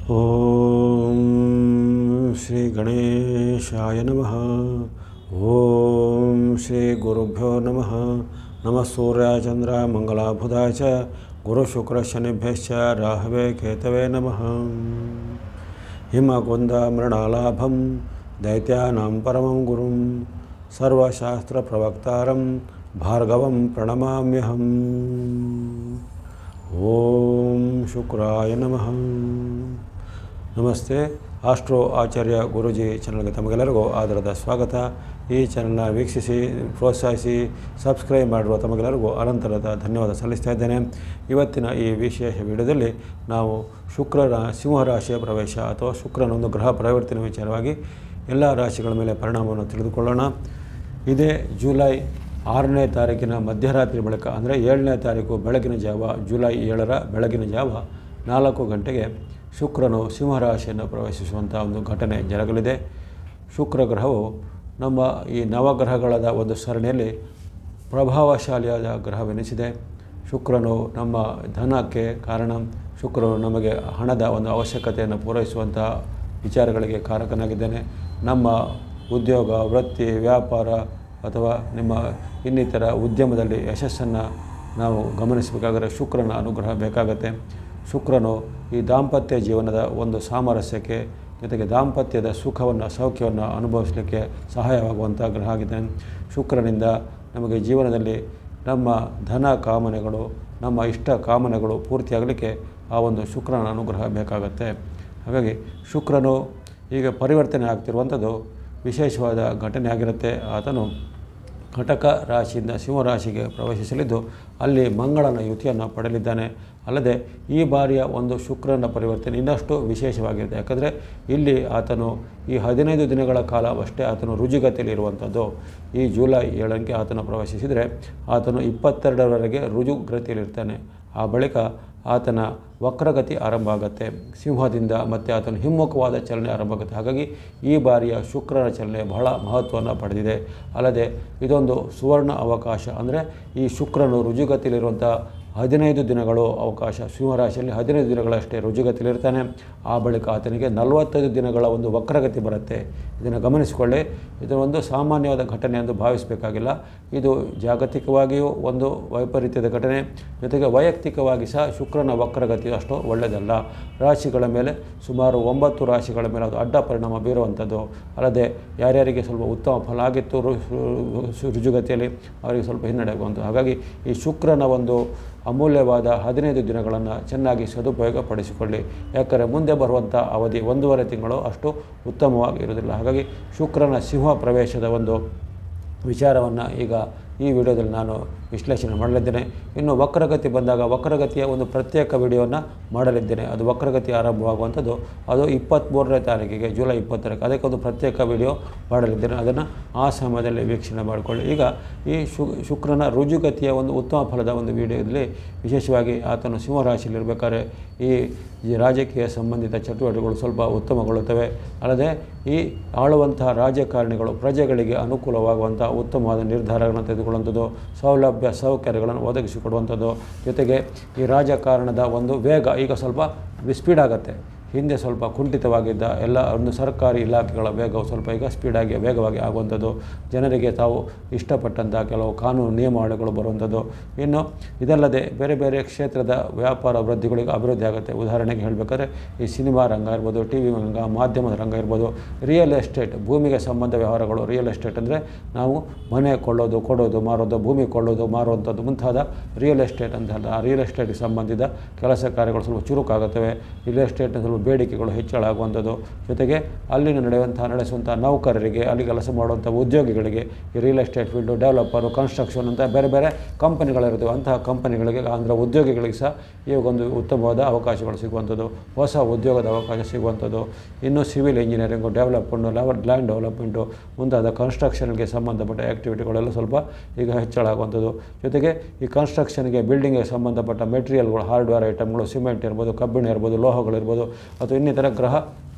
ಓಂ ಶ್ರೀ ಗಣೇಶಾಯ ನಮಃ ಓಂ ಶ್ರೀ ಗುರುಭ್ಯೋ ನಮಃ ನಮಃ ಸೂರ್ಯ ಚಂದ್ರ ಮಂಗಳ ಬುಧಾಯ ಚ ಗುರು ಶುಕ್ರ ಶನಿಭ್ಯಶ್ಚ ರಾಹವೇ ಕೇತವೇ ನಮಃ ಹಿಮಕುಂದ ಮೃಣಾಲಾಭಂ ದೈತ್ಯಾನಾಂ ಪರಮಂ ಗುರುಂ ಸರ್ವಶಾಸ್ತ್ರಪ್ರವಕ್ತಾರಂ ಭಾರ್ಗವಂ ಪ್ರಣಮಾಮ್ಯಹಂ ಓಂ ಶುಕ್ರಾಯ ನಮಃ ನಮಸ್ತೆ ಆಸ್ಟ್ರೋ ಆಚಾರ್ಯ ಗುರೂಜಿ ಚಾನಲ್ಗೆ ತಮಗೆಲ್ಲರಿಗೂ ಆದರದ ಸ್ವಾಗತ ಈ ಚಾನಲ್ನ ವೀಕ್ಷಿಸಿ ಪ್ರೋತ್ಸಾಹಿಸಿ ಸಬ್ಸ್ಕ್ರೈಬ್ ಮಾಡಿರುವ ತಮಗೆಲ್ಲರಿಗೂ ಅನಂತರದ ಧನ್ಯವಾದ ಸಲ್ಲಿಸ್ತಾ ಇದ್ದೇನೆ ಇವತ್ತಿನ ಈ ವಿಶೇಷ ವಿಡಿಯೋದಲ್ಲಿ ನಾವು ಶುಕ್ರನ ಸಿಂಹರಾಶಿಯ ಪ್ರವೇಶ ಅಥವಾ ಶುಕ್ರನ ಒಂದು ಗ್ರಹ ಪರಿವರ್ತನೆ ವಿಚಾರವಾಗಿ ಎಲ್ಲ ರಾಶಿಗಳ ಮೇಲೆ ಪರಿಣಾಮವನ್ನು ತಿಳಿದುಕೊಳ್ಳೋಣ ಇದೇ ಜುಲೈ ಆರನೇ ತಾರೀಕಿನ ಮಧ್ಯರಾತ್ರಿ ಬಳಿಕ ಅಂದರೆ ಏಳನೇ ತಾರೀಕು ಬೆಳಗಿನ ಜಾವ ಜುಲೈ ಏಳರ ಬೆಳಗಿನ ಜಾವ ನಾಲ್ಕು ಗಂಟೆಗೆ ಶುಕ್ರನು ಸಿಂಹರಾಶಿಯನ್ನು ಪ್ರವೇಶಿಸುವಂಥ ಒಂದು ಘಟನೆ ಜರಗಲಿದೆ ಶುಕ್ರ ಗ್ರಹವು ನಮ್ಮ ಈ ನವಗ್ರಹಗಳದ ಒಂದು ಸರಣಿಯಲ್ಲಿ ಪ್ರಭಾವಶಾಲಿಯಾದ ಗ್ರಹವೆನಿಸಿದೆ ಶುಕ್ರನು ನಮ್ಮ ಧನಕ್ಕೆ ಕಾರಣ ಶುಕ್ರನು ನಮಗೆ ಹಣದ ಒಂದು ಅವಶ್ಯಕತೆಯನ್ನು ಪೂರೈಸುವಂಥ ವಿಚಾರಗಳಿಗೆ ಕಾರಕನಾಗಿದ್ದಾನೆ ನಮ್ಮ ಉದ್ಯೋಗ ವೃತ್ತಿ ವ್ಯಾಪಾರ ಅಥವಾ ನಿಮ್ಮ ಇನ್ನಿತರ ಉದ್ಯಮದಲ್ಲಿ ಯಶಸ್ಸನ್ನು ನಾವು ಗಮನಿಸಬೇಕಾದರೆ ಶುಕ್ರನ ಅನುಗ್ರಹ ಬೇಕಾಗತ್ತೆ ಶುಕ್ರನು ಈ ದಾಂಪತ್ಯ ಜೀವನದ ಒಂದು ಸಾಮರಸ್ಯಕ್ಕೆ ಜೊತೆಗೆ ದಾಂಪತ್ಯದ ಸುಖವನ್ನು ಸೌಖ್ಯವನ್ನು ಅನುಭವಿಸಲಿಕ್ಕೆ ಸಹಾಯವಾಗುವಂಥ ಗ್ರಹ ಆಗಿದೆ ಶುಕ್ರನಿಂದ ನಮಗೆ ಜೀವನದಲ್ಲಿ ನಮ್ಮ ಧನ ಕಾಮನೆಗಳು ನಮ್ಮ ಇಷ್ಟ ಕಾಮನೆಗಳು ಪೂರ್ತಿಯಾಗಲಿಕ್ಕೆ ಆ ಒಂದು ಶುಕ್ರನ ಅನುಗ್ರಹ ಬೇಕಾಗತ್ತೆ ಹಾಗಾಗಿ ಶುಕ್ರನು ಈಗ ಪರಿವರ್ತನೆ ಆಗ್ತಿರುವಂಥದ್ದು ವಿಶೇಷವಾದ ಘಟನೆ ಆಗಿರುತ್ತೆ ಆತನು ಕಟಕ ರಾಶಿಯಿಂದ ಸಿಂಹರಾಶಿಗೆ ಪ್ರವೇಶಿಸಲಿದ್ದು ಅಲ್ಲಿ ಮಂಗಳನ ಯುತಿಯನ್ನು ಪಡೆಯಲಿದ್ದಾನೆ ಅಲ್ಲದೆ ಈ ಬಾರಿಯ ಒಂದು ಶುಕ್ರನ ಪರಿವರ್ತನೆ ಇನ್ನಷ್ಟು ವಿಶೇಷವಾಗಿರುತ್ತೆ ಯಾಕಂದರೆ ಇಲ್ಲಿ ಆತನು ಈ ಹದಿನೈದು ದಿನಗಳ ಕಾಲವಷ್ಟೇ ಆತನು ರುಜುಗತಿಯಲ್ಲಿ ಇರುವಂಥದ್ದು ಈ ಜುಲೈ ಏಳಕ್ಕೆ ಆತನು ಪ್ರವೇಶಿಸಿದರೆ ಆತನು ಇಪ್ಪತ್ತೆರಡರವರೆಗೆ ರುಜುಗತಿಯಲ್ಲಿರ್ತಾನೆ ಆ ಬಳಿಕ ಆತನ ವಕ್ರಗತಿ ಆರಂಭ ಆಗುತ್ತೆ ಸಿಂಹದಿಂದ ಮತ್ತು ಆತನ ಹಿಮ್ಮುಖವಾದ ಚಲನೆ ಆರಂಭ ಆಗುತ್ತೆ ಹಾಗಾಗಿ ಈ ಬಾರಿಯ ಶುಕ್ರನ ಚಲನೆ ಬಹಳ ಮಹತ್ವವನ್ನು ಪಡೆದಿದೆ ಅಲ್ಲದೆ ಇದೊಂದು ಸುವರ್ಣ ಅವಕಾಶ ಅಂದರೆ ಈ ಶುಕ್ರನು ರುಜುಗತಿಯಲ್ಲಿರುವಂಥ ಹದಿನೈದು ದಿನಗಳು ಅವಕಾಶ ಸಿಂಹರಾಶಿಯಲ್ಲಿ ಹದಿನೈದು ದಿನಗಳಷ್ಟೇ ರುಜುಗತಿಯಲ್ಲಿರ್ತಾನೆ ಆ ಬಳಿಕ ಆತನಿಗೆ ನಲವತ್ತೈದು ದಿನಗಳ ಒಂದು ವಕ್ರಗತಿ ಬರುತ್ತೆ ಇದನ್ನು ಗಮನಿಸಿಕೊಳ್ಳಿ ಇದು ಒಂದು ಸಾಮಾನ್ಯವಾದ ಘಟನೆ ಎಂದು ಭಾವಿಸಬೇಕಾಗಿಲ್ಲ ಇದು ಜಾಗತಿಕವಾಗಿಯೂ ಒಂದು ವೈಪರೀತ್ಯದ ಘಟನೆ ಜೊತೆಗೆ ವೈಯಕ್ತಿಕವಾಗಿ ಸಹ ಶುಕ್ರನ ವಕ್ರಗತಿ ಅಷ್ಟು ಒಳ್ಳೆಯದಲ್ಲ ರಾಶಿಗಳ ಮೇಲೆ ಸುಮಾರು ಒಂಬತ್ತು ರಾಶಿಗಳ ಮೇಲೆ ಅದು ಅಡ್ಡ ಪರಿಣಾಮ ಬೀರುವಂಥದ್ದು ಅಲ್ಲದೆ ಯಾರ್ಯಾರಿಗೆ ಸ್ವಲ್ಪ ಉತ್ತಮ ಫಲ ಆಗಿತ್ತು ರು- ರು- ರುಜುಗತಿಯಲ್ಲಿ ಅವರಿಗೆ ಸ್ವಲ್ಪ ಹಿನ್ನಡೆ ಆಗುವಂಥದ್ದು ಹಾಗಾಗಿ ಈ ಶುಕ್ರನ ಒಂದು ಅಮೂಲ್ಯವಾದ ಹದಿನೈದು ದಿನಗಳನ್ನು ಚೆನ್ನಾಗಿ ಸದುಪಯೋಗ ಪಡಿಸಿಕೊಳ್ಳಿ ಯಾಕಂದರೆ ಮುಂದೆ ಬರುವಂಥ ಅವಧಿ ಒಂದೂವರೆ ತಿಂಗಳು ಅಷ್ಟು ಉತ್ತಮವಾಗಿ ಇರುವುದಿಲ್ಲ ಹಾಗಾಗಿ ಶುಕ್ರನ ಸಿಂಹ ಪ್ರವೇಶದ ಒಂದು ವಿಚಾರವನ್ನು ಈಗ ಈ ವಿಡಿಯೋದಲ್ಲಿ ನಾನು ವಿಶ್ಲೇಷಣೆ ಮಾಡಲಿದ್ದೇನೆ ಇನ್ನು ವಕ್ರಗತಿ ಬಂದಾಗ ವಕ್ರಗತಿಯ ಒಂದು ಪ್ರತ್ಯೇಕ ವಿಡಿಯೋವನ್ನು ಮಾಡಲಿದ್ದೇನೆ ಅದು ವಕ್ರಗತಿ ಆರಂಭವಾಗುವಂಥದ್ದು ಅದು ಇಪ್ಪತ್ತ್ಮೂರನೇ ತಾರೀಕಿಗೆ ಜುಲೈ ಇಪ್ಪತ್ತರಕ್ಕೆ ಅದಕ್ಕೆ ಒಂದು ಪ್ರತ್ಯೇಕ ವಿಡಿಯೋ ಮಾಡಲಿದ್ದೇನೆ ಅದನ್ನು ಆ ಸಮಯದಲ್ಲಿ ವೀಕ್ಷಣೆ ಮಾಡಿಕೊಳ್ಳಿ ಈಗ ಈ ಶು ಶುಕ್ರನ ರುಜುಗತಿಯ ಒಂದು ಉತ್ತಮ ಫಲದ ಒಂದು ವಿಡಿಯೋದಲ್ಲಿ ವಿಶೇಷವಾಗಿ ಆತನು ಸಿಂಹರಾಶಿಯಲ್ಲಿರಬೇಕಾದ್ರೆ ಈ ಈ ರಾಜಕೀಯ ಸಂಬಂಧಿತ ಚಟುವಟಿಕೆಗಳು ಸ್ವಲ್ಪ ಉತ್ತಮಗೊಳ್ಳುತ್ತವೆ ಅಲ್ಲದೆ ಈ ಆಳುವಂತಹ ರಾಜಕಾರಣಿಗಳು ಪ್ರಜೆಗಳಿಗೆ ಅನುಕೂಲವಾಗುವಂಥ ಉತ್ತಮವಾದ ನಿರ್ಧಾರಗಳನ್ನು ತೆಗೆದುಕೊಳ್ಳುವಂಥದ್ದು ಸೌಲಭ್ಯ ಸೌಕರ್ಯಗಳನ್ನು ಒದಗಿಸಿಕೊಡುವಂಥದ್ದು ಜೊತೆಗೆ ಈ ರಾಜಕಾರಣದ ಒಂದು ವೇಗ ಈಗ ಸ್ವಲ್ಪ ಸ್ಪೀಡ್ ಆಗುತ್ತೆ ಹಿಂದೆ ಸ್ವಲ್ಪ ಕುಂಠಿತವಾಗಿದ್ದ ಎಲ್ಲ ಒಂದು ಸರ್ಕಾರಿ ಇಲಾಖೆಗಳ ವೇಗವು ಸ್ವಲ್ಪ ಈಗ ಸ್ಪೀಡಾಗಿ ವೇಗವಾಗಿ ಆಗುವಂಥದ್ದು ಜನರಿಗೆ ತಾವು ಇಷ್ಟಪಟ್ಟಂಥ ಕೆಲವು ಕಾನೂನು ನಿಯಮಾವಳಿಗಳು ಬರುವಂಥದ್ದು ಇನ್ನು ಇದಲ್ಲದೆ ಬೇರೆ ಬೇರೆ ಕ್ಷೇತ್ರದ ವ್ಯಾಪಾರ ವೃದ್ಧಿಗಳಿಗೆ ಅಭಿವೃದ್ಧಿ ಆಗುತ್ತೆ ಉದಾಹರಣೆಗೆ ಹೇಳಬೇಕಾದ್ರೆ ಈ ಸಿನಿಮಾ ರಂಗ ಇರ್ಬೋದು ಟಿ ವಿ ರಂಗ ಮಾಧ್ಯಮದ ರಂಗ ಇರ್ಬೋದು ರಿಯಲ್ ಎಸ್ಟೇಟ್ ಭೂಮಿಗೆ ಸಂಬಂಧ ವ್ಯವಹಾರಗಳು ರಿಯಲ್ ಎಸ್ಟೇಟ್ ಅಂದರೆ ನಾವು ಮನೆ ಕೊಳ್ಳೋದು ಕೊಡೋದು ಮಾರೋದು ಭೂಮಿ ಕೊಳ್ಳೋದು ಮಾರುವಂಥದ್ದು ಮುಂತಾದ ರಿಯಲ್ ಎಸ್ಟೇಟ್ ಅಂತ ಅಲ್ಲ ಆ ರಿಯಲ್ ಎಸ್ಟೇಟ್ಗೆ ಸಂಬಂಧಿತ ಕೆಲಸ ಕಾರ್ಯಗಳು ಸ್ವಲ್ಪ ಚುರುಕಾಗುತ್ತವೆ ರಿಯಲ್ ಎಸ್ಟೇಟ್ನ ಸ್ವಲ್ಪ ಬೇಡಿಕೆಗಳು ಹೆಚ್ಚಳ ಆಗುವಂಥದ್ದು ಜೊತೆಗೆ ಅಲ್ಲಿನ ನಡೆಯುವಂಥ ನಡೆಸುವಂಥ ನೌಕರರಿಗೆ ಅಲ್ಲಿ ಕೆಲಸ ಮಾಡುವಂಥ ಉದ್ಯೋಗಿಗಳಿಗೆ ಈ real estate field developer construction ಅಂತ ಬೇರೆ ಬೇರೆ ಕಂಪನಿಗಳಿರ್ತವೆ ಅಂತಹ ಕಂಪನಿಗಳಿಗೆ ಅಂದರೆ ಉದ್ಯೋಗಿಗಳಿಗೆ ಸಹ ಇವಾಗ ಒಂದು ಉತ್ತಮವಾದ ಅವಕಾಶಗಳು ಸಿಗುವಂಥದ್ದು ಹೊಸ ಉದ್ಯೋಗದ ಅವಕಾಶ ಸಿಗುವಂಥದ್ದು ಇನ್ನು civil engineering development level land development ಮುಂತಾದ ಕನ್ಸ್ಟ್ರಕ್ಷನ್ಗೆ ಸಂಬಂಧಪಟ್ಟ ಆ್ಯಕ್ಟಿವಿಟಿಗಳೆಲ್ಲ ಸ್ವಲ್ಪ ಈಗ ಹೆಚ್ಚಳ ಆಗುವಂಥದ್ದು ಜೊತೆಗೆ ಈ ಕನ್ಸ್ಟ್ರಕ್ಷನ್ಗೆ ಬಿಲ್ಡಿಂಗ್ಗೆ ಸಂಬಂಧಪಟ್ಟ ಮೆಟೀರಿಯಲ್ಗಳು ಹಾರ್ಡ್ವೇರ್ ಐಟಮ್ಗಳು ಸಿಮೆಂಟ್ ಇರ್ಬೋದು ಕಬ್ಬಿಣ ಇರ್ಬೋದು ಲೋಹಗಳಿರ್ಬೋದು ಅಥವಾ ಇನ್ನಿತರ ಗ್ರಹ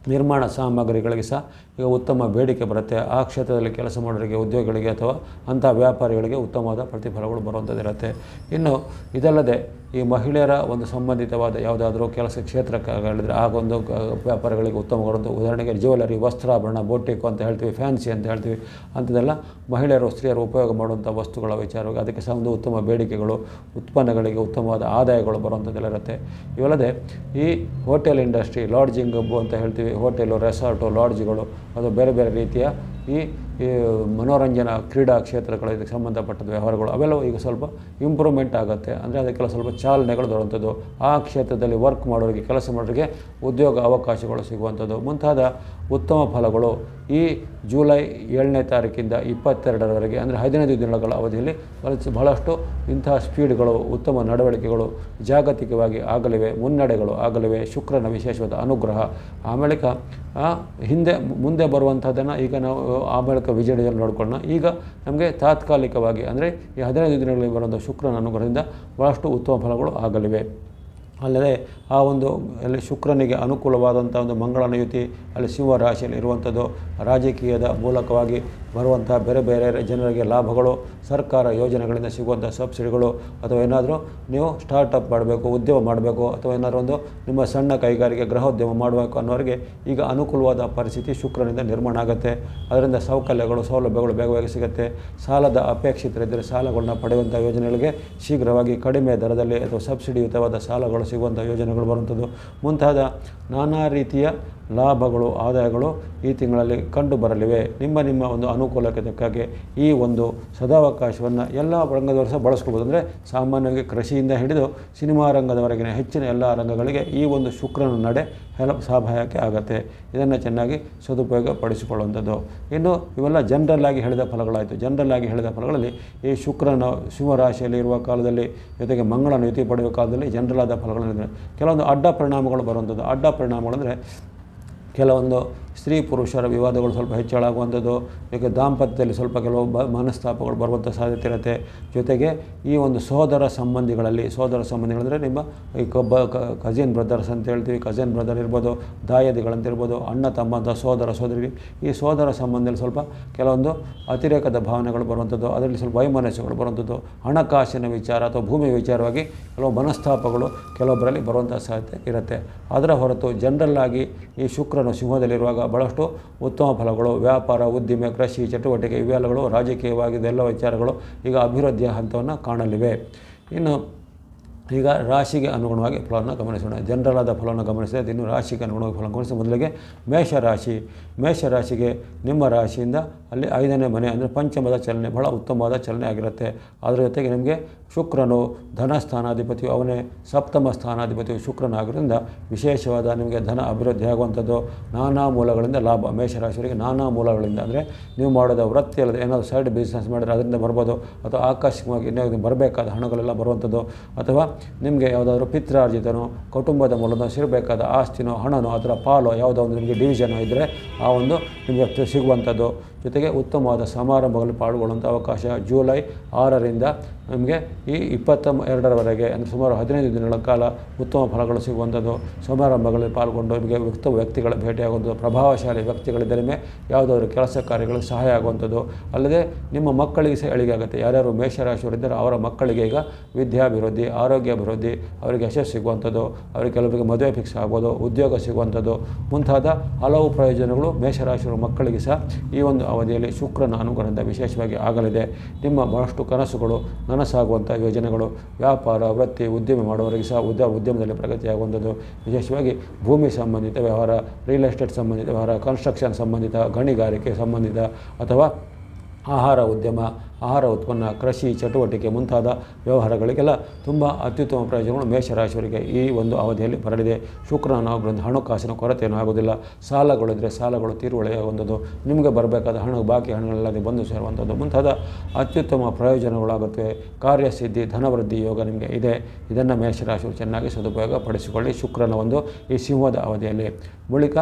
ನಿರ್ಮಾಣ ಸಾಮಗ್ರಿಗಳಿಗೆ ಸಹ ಈಗ ಉತ್ತಮ ಬೇಡಿಕೆ ಬರುತ್ತೆ ಆ ಕ್ಷೇತ್ರದಲ್ಲಿ ಕೆಲಸ ಮಾಡೋರಿಗೆ ಉದ್ಯೋಗಿಗಳಿಗೆ ಅಥವಾ ಅಂಥ ವ್ಯಾಪಾರಿಗಳಿಗೆ ಉತ್ತಮವಾದ ಪ್ರತಿಫಲಗಳು ಬರುವಂಥದ್ದಿರುತ್ತೆ ಇನ್ನು ಇದಲ್ಲದೆ ಈ ಮಹಿಳೆಯರ ಒಂದು ಸಂಬಂಧಿತವಾದ ಯಾವುದಾದ್ರೂ ಕೆಲಸ ಕ್ಷೇತ್ರಕ್ಕೆ ಹೇಳಿದ್ರೆ ಆಗ ಒಂದು ಕ- ವ್ಯಾಪಾರಗಳಿಗೆ ಉತ್ತಮವಾದಂಥ ಉದಾಹರಣೆಗೆ ಜ್ಯುವೆಲರಿ ವಸ್ತ್ರಾಭರಣ ಬೋಟಿಕ್ ಅಂತ ಹೇಳ್ತೀವಿ ಫ್ಯಾನ್ಸಿ ಅಂತ ಹೇಳ್ತೀವಿ ಅಂಥದ್ದೆಲ್ಲ ಮಹಿಳೆಯರು ಸ್ತ್ರೀಯರು ಉಪಯೋಗ ಮಾಡುವಂಥ ವಸ್ತುಗಳ ವಿಚಾರವಾಗಿ ಅದಕ್ಕೆ ಸಹ ಒಂದು ಉತ್ತಮ ಬೇಡಿಕೆಗಳು ಉತ್ಪನ್ನಗಳಿಗೆ ಉತ್ತಮವಾದ ಆದಾಯಗಳು ಬರುವಂಥದ್ದೆಲ್ಲ ಇರುತ್ತೆ ಇವಲ್ಲದೆ ಈ ಹೋಟೆಲ್ ಇಂಡಸ್ಟ್ರಿ ಲಾಡ್ಜಿಂಗ್ ಅಂತ ಹೇಳ್ತೀವಿ ಹೋಟೆಲು ರೆಸಾರ್ಟು ಲಾಡ್ಜ್ಗಳು ಅದು ಬೇರೆ ಬೇರೆ ರೀತಿಯ ಈ ಈ ಮನೋರಂಜನಾ ಕ್ರೀಡಾ ಕ್ಷೇತ್ರಗಳು ಇದಕ್ಕೆ ಸಂಬಂಧಪಟ್ಟದ ವ್ಯವಹಾರಗಳು ಅವೆಲ್ಲವೂ ಈಗ ಸ್ವಲ್ಪ ಇಂಪ್ರೂವ್ಮೆಂಟ್ ಆಗುತ್ತೆ ಅಂದರೆ ಅದಕ್ಕೆಲ್ಲ ಸ್ವಲ್ಪ ಚಾಲನೆಗಳು ಬರುವಂಥದ್ದು ಆ ಕ್ಷೇತ್ರದಲ್ಲಿ ವರ್ಕ್ ಮಾಡೋರಿಗೆ ಕೆಲಸ ಮಾಡೋರಿಗೆ ಉದ್ಯೋಗ ಅವಕಾಶಗಳು ಸಿಗುವಂಥದ್ದು ಮುಂತಾದ ಉತ್ತಮ ಫಲಗಳು ಈ ಜೂಲೈ ಏಳನೇ ತಾರೀಕಿಂದ ಇಪ್ಪತ್ತೆರಡರವರೆಗೆ ಅಂದರೆ ಹದಿನೈದು ದಿನಗಳ ಅವಧಿಯಲ್ಲಿ ಬಹಳ- ಬಹಳಷ್ಟು ಇಂತಹ ಸ್ಪೀಡ್ಗಳು ಉತ್ತಮ ನಡವಳಿಕೆಗಳು ಜಾಗತಿಕವಾಗಿ ಆಗಲಿವೆ ಮುನ್ನಡೆಗಳು ಆಗಲಿವೆ ಶುಕ್ರನ ವಿಶೇಷವಾದ ಅನುಗ್ರಹ ಆಮೇಲೆ ಆ ಹಿಂದೆ ಮುಂದೆ ಬರುವಂಥದ್ದನ್ನು ಈಗ ನಾವು ಆ ಬಳಿಕ ವಿಜಯದಲ್ಲಿ ನೋಡ್ಕೊಳ್ಳೋಣ ಈಗ ನಮಗೆ ತಾತ್ಕಾಲಿಕವಾಗಿ ಅಂದರೆ ಈ ಹದಿನೈದು ದಿನಗಳಲ್ಲಿ ಬರುವಂಥ ಶುಕ್ರನ ಅನುಗ್ರಹದಿಂದ ಭಾಳಷ್ಟು ಉತ್ತಮ ಫಲಗಳು ಆಗಲಿವೆ ಅಲ್ಲದೆ ಆ ಒಂದು ಅಲ್ಲಿ ಶುಕ್ರನಿಗೆ ಅನುಕೂಲವಾದಂಥ ಒಂದು ಮಂಗಳನ ಯುತಿ ಅಲ್ಲಿ ಸಿಂಹ ರಾಶಿಯಲ್ಲಿ ಇರುವಂಥದ್ದು ರಾಜಕೀಯದ ಮೂಲಕವಾಗಿ ಬರುವಂಥ ಬೇರೆ ಬೇರೆ ಜನರಿಗೆ ಲಾಭಗಳು ಸರ್ಕಾರ ಯೋಜನೆಗಳಿಂದ ಸಿಗುವಂಥ ಸಬ್ಸಿಡಿಗಳು ಅಥವಾ ಏನಾದರೂ ನೀವು ಸ್ಟಾರ್ಟಪ್ ಮಾಡಬೇಕು ಉದ್ಯಮ ಮಾಡಬೇಕು ಅಥವಾ ಏನಾದರೂ ಒಂದು ನಿಮ್ಮ ಸಣ್ಣ ಕೈಗಾರಿಕೆ ಗೃಹೋದ್ಯಮ ಮಾಡಬೇಕು ಅನ್ನೋರಿಗೆ ಈಗ ಅನುಕೂಲವಾದ ಪರಿಸ್ಥಿತಿ ಶುಕ್ರನಿಂದ ನಿರ್ಮಾಣ ಆಗುತ್ತೆ ಅದರಿಂದ ಸೌಕರ್ಯಗಳು ಸೌಲಭ್ಯಗಳು ಬೇಗ ಬೇಗ ಸಿಗುತ್ತೆ ಸಾಲದ ಅಪೇಕ್ಷಿತರಿದ್ದರೆ ಸಾಲಗಳನ್ನ ಪಡೆಯುವಂಥ ಯೋಜನೆಗಳಿಗೆ ಶೀಘ್ರವಾಗಿ ಕಡಿಮೆ ದರದಲ್ಲಿ ಅಥವಾ ಸಬ್ಸಿಡಿಯುತವಾದ ಸಾಲಗಳು ಸಿಗುವಂಥ ಯೋಜನೆಗಳು ಬರುವಂಥದ್ದು ಮುಂತಾದ ನಾನಾ ರೀತಿಯ ಲಾಭಗಳು ಆದಾಯಗಳು ಈ ತಿಂಗಳಲ್ಲಿ ಕಂಡು ಬರಲಿವೆ ನಿಮ್ಮ ನಿಮ್ಮ ಒಂದು ಅನುಕೂಲಕ್ಕೆ ತಕ್ಕಾಗೆ ಈ ಒಂದು ಸದಾವಕಾಶವನ್ನು ಎಲ್ಲ ರಂಗದವರು ಸಹ ಬಳಸ್ಕೊಬೋದು ಅಂದರೆ ಸಾಮಾನ್ಯವಾಗಿ ಕೃಷಿಯಿಂದ ಹಿಡಿದು ಸಿನಿಮಾ ರಂಗದವರೆಗಿನ ಹೆಚ್ಚಿನ ಎಲ್ಲ ರಂಗಗಳಿಗೆ ಈ ಒಂದು ಶುಕ್ರನ ನಡೆ ಹೆಲ್ಪ್ ಸಹಾಯಕ್ಕೆ ಆಗುತ್ತೆ ಇದನ್ನು ಚೆನ್ನಾಗಿ ಸದುಪಯೋಗ ಪಡಿಸಿಕೊಳ್ಳುವಂಥದ್ದು ಇನ್ನು ಇವೆಲ್ಲ ಜನರಲ್ ಆಗಿ ಹೇಳಿದ ಫಲಗಳಾಯಿತು ಜನರಲ್ ಆಗಿ ಹೇಳಿದ ಫಲಗಳಲ್ಲಿ ಈ ಶುಕ್ರನ ಸಿಂಹರಾಶಿಯಲ್ಲಿ ಇರುವ ಕಾಲದಲ್ಲಿ ಜೊತೆಗೆ ಮಂಗಳನ ಯುತಿ ಪಡೆಯುವ ಕಾಲದಲ್ಲಿ ಜನರಲ್ ಆದ ಫಲಗಳನ್ನು ಕೆಲವೊಂದು ಅಡ್ಡ ಪರಿಣಾಮಗಳು ಬರುವಂಥದ್ದು ಅಡ್ಡ ಪರಿಣಾಮಗಳು ಅಂದರೆ ಕೆಲವೊಂದು ಸ್ತ್ರೀ ಪುರುಷರ ವಿವಾದಗಳು ಸ್ವಲ್ಪ ಹೆಚ್ಚಳಾಗುವಂಥದ್ದು ಈಗ ದಾಂಪತ್ಯದಲ್ಲಿ ಸ್ವಲ್ಪ ಕೆಲವು ಬ ಮನಸ್ತಾಪಗಳು ಬರುವಂಥ ಸಾಧ್ಯತೆ ಇರುತ್ತೆ ಜೊತೆಗೆ ಈ ಒಂದು ಸೋದರ ಸಂಬಂಧಿಗಳಲ್ಲಿ ಸೋದರ ಸಂಬಂಧಿಗಳಂದರೆ ನಿಮ್ಮ ಈ ಕೊಬ್ಬ ಕಜಿನ್ ಬ್ರದರ್ಸ್ ಅಂತ ಹೇಳ್ತೀವಿ ಕಜಿನ್ ಬ್ರದರ್ ಇರ್ಬೋದು ದಾಯದಿಗಳಂತ ಇರ್ಬೋದು ಅಣ್ಣ ತಮ್ಮ ಅಂತ ಸೋದರ ಸೋದರಿ ಈ ಸೋದರ ಸಂಬಂಧದಲ್ಲಿ ಸ್ವಲ್ಪ ಕೆಲವೊಂದು ಅತಿರೇಕದ ಭಾವನೆಗಳು ಬರುವಂಥದ್ದು ಅದರಲ್ಲಿ ಸ್ವಲ್ಪ ವೈಮನಸ್ಸುಗಳು ಬರುವಂಥದ್ದು ಹಣಕಾಸಿನ ವಿಚಾರ ಅಥವಾ ಭೂಮಿ ವಿಚಾರವಾಗಿ ಕೆಲವು ಮನಸ್ತಾಪಗಳು ಕೆಲವೊಬ್ಬರಲ್ಲಿ ಬರುವಂಥ ಸಾಧ್ಯತೆ ಇರುತ್ತೆ ಅದರ ಹೊರತು ಜನರಲ್ ಆಗಿ ಈ ಶುಕ್ರನು ಸಿಂಹದಲ್ಲಿರುವಾಗ ಭಾಳಷ್ಟು ಉತ್ತಮ ಫಲಗಳು ವ್ಯಾಪಾರ ಉದ್ದಿಮೆ ಕೃಷಿ ಚಟುವಟಿಕೆ ಇವೆಲ್ಲಗಳು ರಾಜಕೀಯವಾಗಿ ಇದೆಲ್ಲ ವಿಚಾರಗಳು ಈಗ ಅಭಿವೃದ್ಧಿಯ ಹಂತವನ್ನು ಕಾಣಲಿವೆ ಇನ್ನು ಈಗ ರಾಶಿಗೆ ಅನುಗುಣವಾಗಿ ಫಲವನ್ನು ಗಮನಿಸೋಣ ಜನರಲ್ ಆದ ಫಲವನ್ನು ಗಮನಿಸಿದರೆ ಇನ್ನು ರಾಶಿಗೆ ಅನುಗುಣವಾಗಿ ಫಲ ಗಮನಿಸಿ ಮೊದಲಿಗೆ ಮೇಷರಾಶಿ ಮೇಷರಾಶಿಗೆ ನಿಮ್ಮ ರಾಶಿಯಿಂದ ಅಲ್ಲಿ ಐದನೇ ಮನೆ ಅಂದರೆ ಪಂಚಮದ ಚಲನೆ ಬಹಳ ಉತ್ತಮವಾದ ಚಲನೆ ಆಗಿರುತ್ತೆ ಅದರ ಜೊತೆಗೆ ನಿಮಗೆ ಶುಕ್ರನು ಧನ ಸ್ಥಾನಾಧಿಪತಿಯು ಅವನೇ ಸಪ್ತಮ ಸ್ಥಾನಾಧಿಪತಿಯು ಶುಕ್ರನಾಗಿರೋದ್ರಿಂದ ವಿಶೇಷವಾದ ನಿಮಗೆ ಧನ ಅಭಿವೃದ್ಧಿ ಆಗುವಂಥದ್ದು ನಾನಾ ಮೂಲಗಳಿಂದ ಲಾಭ ಮೇಷರಾಶಿಯವರಿಗೆ ನಾನಾ ಮೂಲಗಳಿಂದ ಅಂದರೆ ನೀವು ಮಾಡೋದ ವೃತ್ತಿ ಅಲ್ಲದೆ ಏನಾದರೂ ಸೈಡ್ ಬಿಸ್ನೆಸ್ ಮಾಡಿದ್ರೆ ಅದರಿಂದ ಬರ್ಬೋದು ಅಥವಾ ಆಕಸ್ಮಿಕವಾಗಿ ಇನ್ನೂ ಬರಬೇಕಾದ ಹಣಗಳೆಲ್ಲ ಬರುವಂಥದ್ದು ಅಥವಾ ನಿಮಗೆ ಯಾವುದಾದ್ರೂ ಪಿತ್ರಾರ್ಜಿತನೋ ಕುಟುಂಬದ ಮೂಲದ ಸಿಗಬೇಕಾದ ಆಸ್ತಿನೋ ಹಣನೋ ಅದರ ಪಾಲೋ ಯಾವುದೋ ಒಂದು ನಿಮಗೆ ಡಿವಿಷನೋ ಇದ್ದರೆ ಆ ಒಂದು ನಿಮಗೆ ಸಿಗುವಂಥದ್ದು ಜೊತೆಗೆ ಉತ್ತಮವಾದ ಸಮಾರಂಭಗಳಲ್ಲಿ ಪಾಲ್ಗೊಳ್ಳುವಂಥ ಅವಕಾಶ ಜೂಲೈ ಆರರಿಂದ ನಮಗೆ ಈ ಇಪ್ಪತ್ತ ಎರಡರವರೆಗೆ ಅಂದರೆ ಸುಮಾರು ಹದಿನೈದು ದಿನಗಳ ಕಾಲ ಉತ್ತಮ ಫಲಗಳು ಸಿಗುವಂಥದ್ದು ಸಮಾರಂಭಗಳಲ್ಲಿ ಪಾಲ್ಗೊಂಡು ನಿಮಗೆ ಉತ್ತಮ ವ್ಯಕ್ತಿಗಳ ಭೇಟಿಯಾಗುವಂಥದ್ದು ಪ್ರಭಾವಶಾಲಿ ವ್ಯಕ್ತಿಗಳಿದ್ದರೆ ನಿಮಗೆ ಯಾವುದಾದ್ರು ಕೆಲಸ ಕಾರ್ಯಗಳಿಗೆ ಸಹಾಯ ಆಗುವಂಥದ್ದು ಅಲ್ಲದೆ ನಿಮ್ಮ ಮಕ್ಕಳಿಗೆ ಸಹ ಏಳಿಗೆ ಆಗುತ್ತೆ ಯಾರ್ಯಾರು ಮೇಷರಾಶಿಯವರಿದ್ದರೆ ಅವರ ಮಕ್ಕಳಿಗೆ ಈಗ ವಿದ್ಯಾಭಿವೃದ್ಧಿ ಆರೋಗ್ಯ ಅಭಿವೃದ್ಧಿ ಅವರಿಗೆ ಯಶಸ್ಸು ಸಿಗುವಂಥದ್ದು ಅವರಿಗೆ ಕೆಲವರಿಗೆ ಮದುವೆ ಫಿಕ್ಸ್ ಆಗ್ಬೋದು ಉದ್ಯೋಗ ಸಿಗುವಂಥದ್ದು ಮುಂತಾದ ಹಲವು ಪ್ರಯೋಜನಗಳು ಮೇಷರಾಶಿಯವರ ಮಕ್ಕಳಿಗೆ ಸಹ ಈ ಒಂದು ಅವಧಿಯಲ್ಲಿ ಶುಕ್ರನ ಅನುಗ್ರಹದಿಂದ ವಿಶೇಷವಾಗಿ ಆಗಲಿದೆ ನಿಮ್ಮ ಬಹಳಷ್ಟು ಕನಸುಗಳು ನನಸಾಗುವಂಥ ಯೋಜನೆಗಳು ವ್ಯಾಪಾರ ವೃತ್ತಿ ಉದ್ಯಮ ಮಾಡುವವರಿಗೆ ಸಹ ಉದ್ಯ ಉದ್ಯಮದಲ್ಲಿ ಪ್ರಗತಿಯಾಗುವಂಥದ್ದು ವಿಶೇಷವಾಗಿ ಭೂಮಿ ಸಂಬಂಧಿತ ವ್ಯವಹಾರ ರಿಯಲ್ ಎಸ್ಟೇಟ್ ಸಂಬಂಧಿತ ವ್ಯವಹಾರ ಕನ್ಸ್ಟ್ರಕ್ಷನ್ ಸಂಬಂಧಿತ ಗಣಿಗಾರಿಕೆ ಸಂಬಂಧಿತ ಅಥವಾ ಆಹಾರ ಉದ್ಯಮ ಆಹಾರ ಉತ್ಪನ್ನ ಕೃಷಿ ಚಟುವಟಿಕೆ ಮುಂತಾದ ವ್ಯವಹಾರಗಳಿಗೆಲ್ಲ ತುಂಬ ಅತ್ಯುತ್ತಮ ಪ್ರಯೋಜನಗಳು ಮೇಷರಾಶಿಯವರಿಗೆ ಈ ಒಂದು ಅವಧಿಯಲ್ಲಿ ಬರಲಿದೆ ಶುಕ್ರನ ಅವರಿಂದ ಹಣಕಾಸಿನ ಕೊರತೆಯೂ ಆಗೋದಿಲ್ಲ ಸಾಲಗಳಿದ್ದರೆ ಸಾಲಗಳು ತೀರುವಳಿಯಾಗುವಂಥದ್ದು ನಿಮಗೆ ಬರಬೇಕಾದ ಹಣ ಬಾಕಿ ಹಣಗಳೆಲ್ಲದೆ ಬಂದು ಸೇರುವಂಥದ್ದು ಮುಂತಾದ ಅತ್ಯುತ್ತಮ ಪ್ರಯೋಜನಗಳಾಗುತ್ತವೆ ಕಾರ್ಯಸಿದ್ಧಿ ಧನವೃದ್ಧಿ ಯೋಗ ನಿಮಗೆ ಇದೆ ಇದನ್ನು ಮೇಷರಾಶಿಯವರು ಚೆನ್ನಾಗಿ ಸದುಪಯೋಗ ಪಡಿಸಿಕೊಳ್ಳಿ ಶುಕ್ರನ ಒಂದು ಈ ಸಿಂಹದ ಅವಧಿಯಲ್ಲಿ ಬಳಿಕ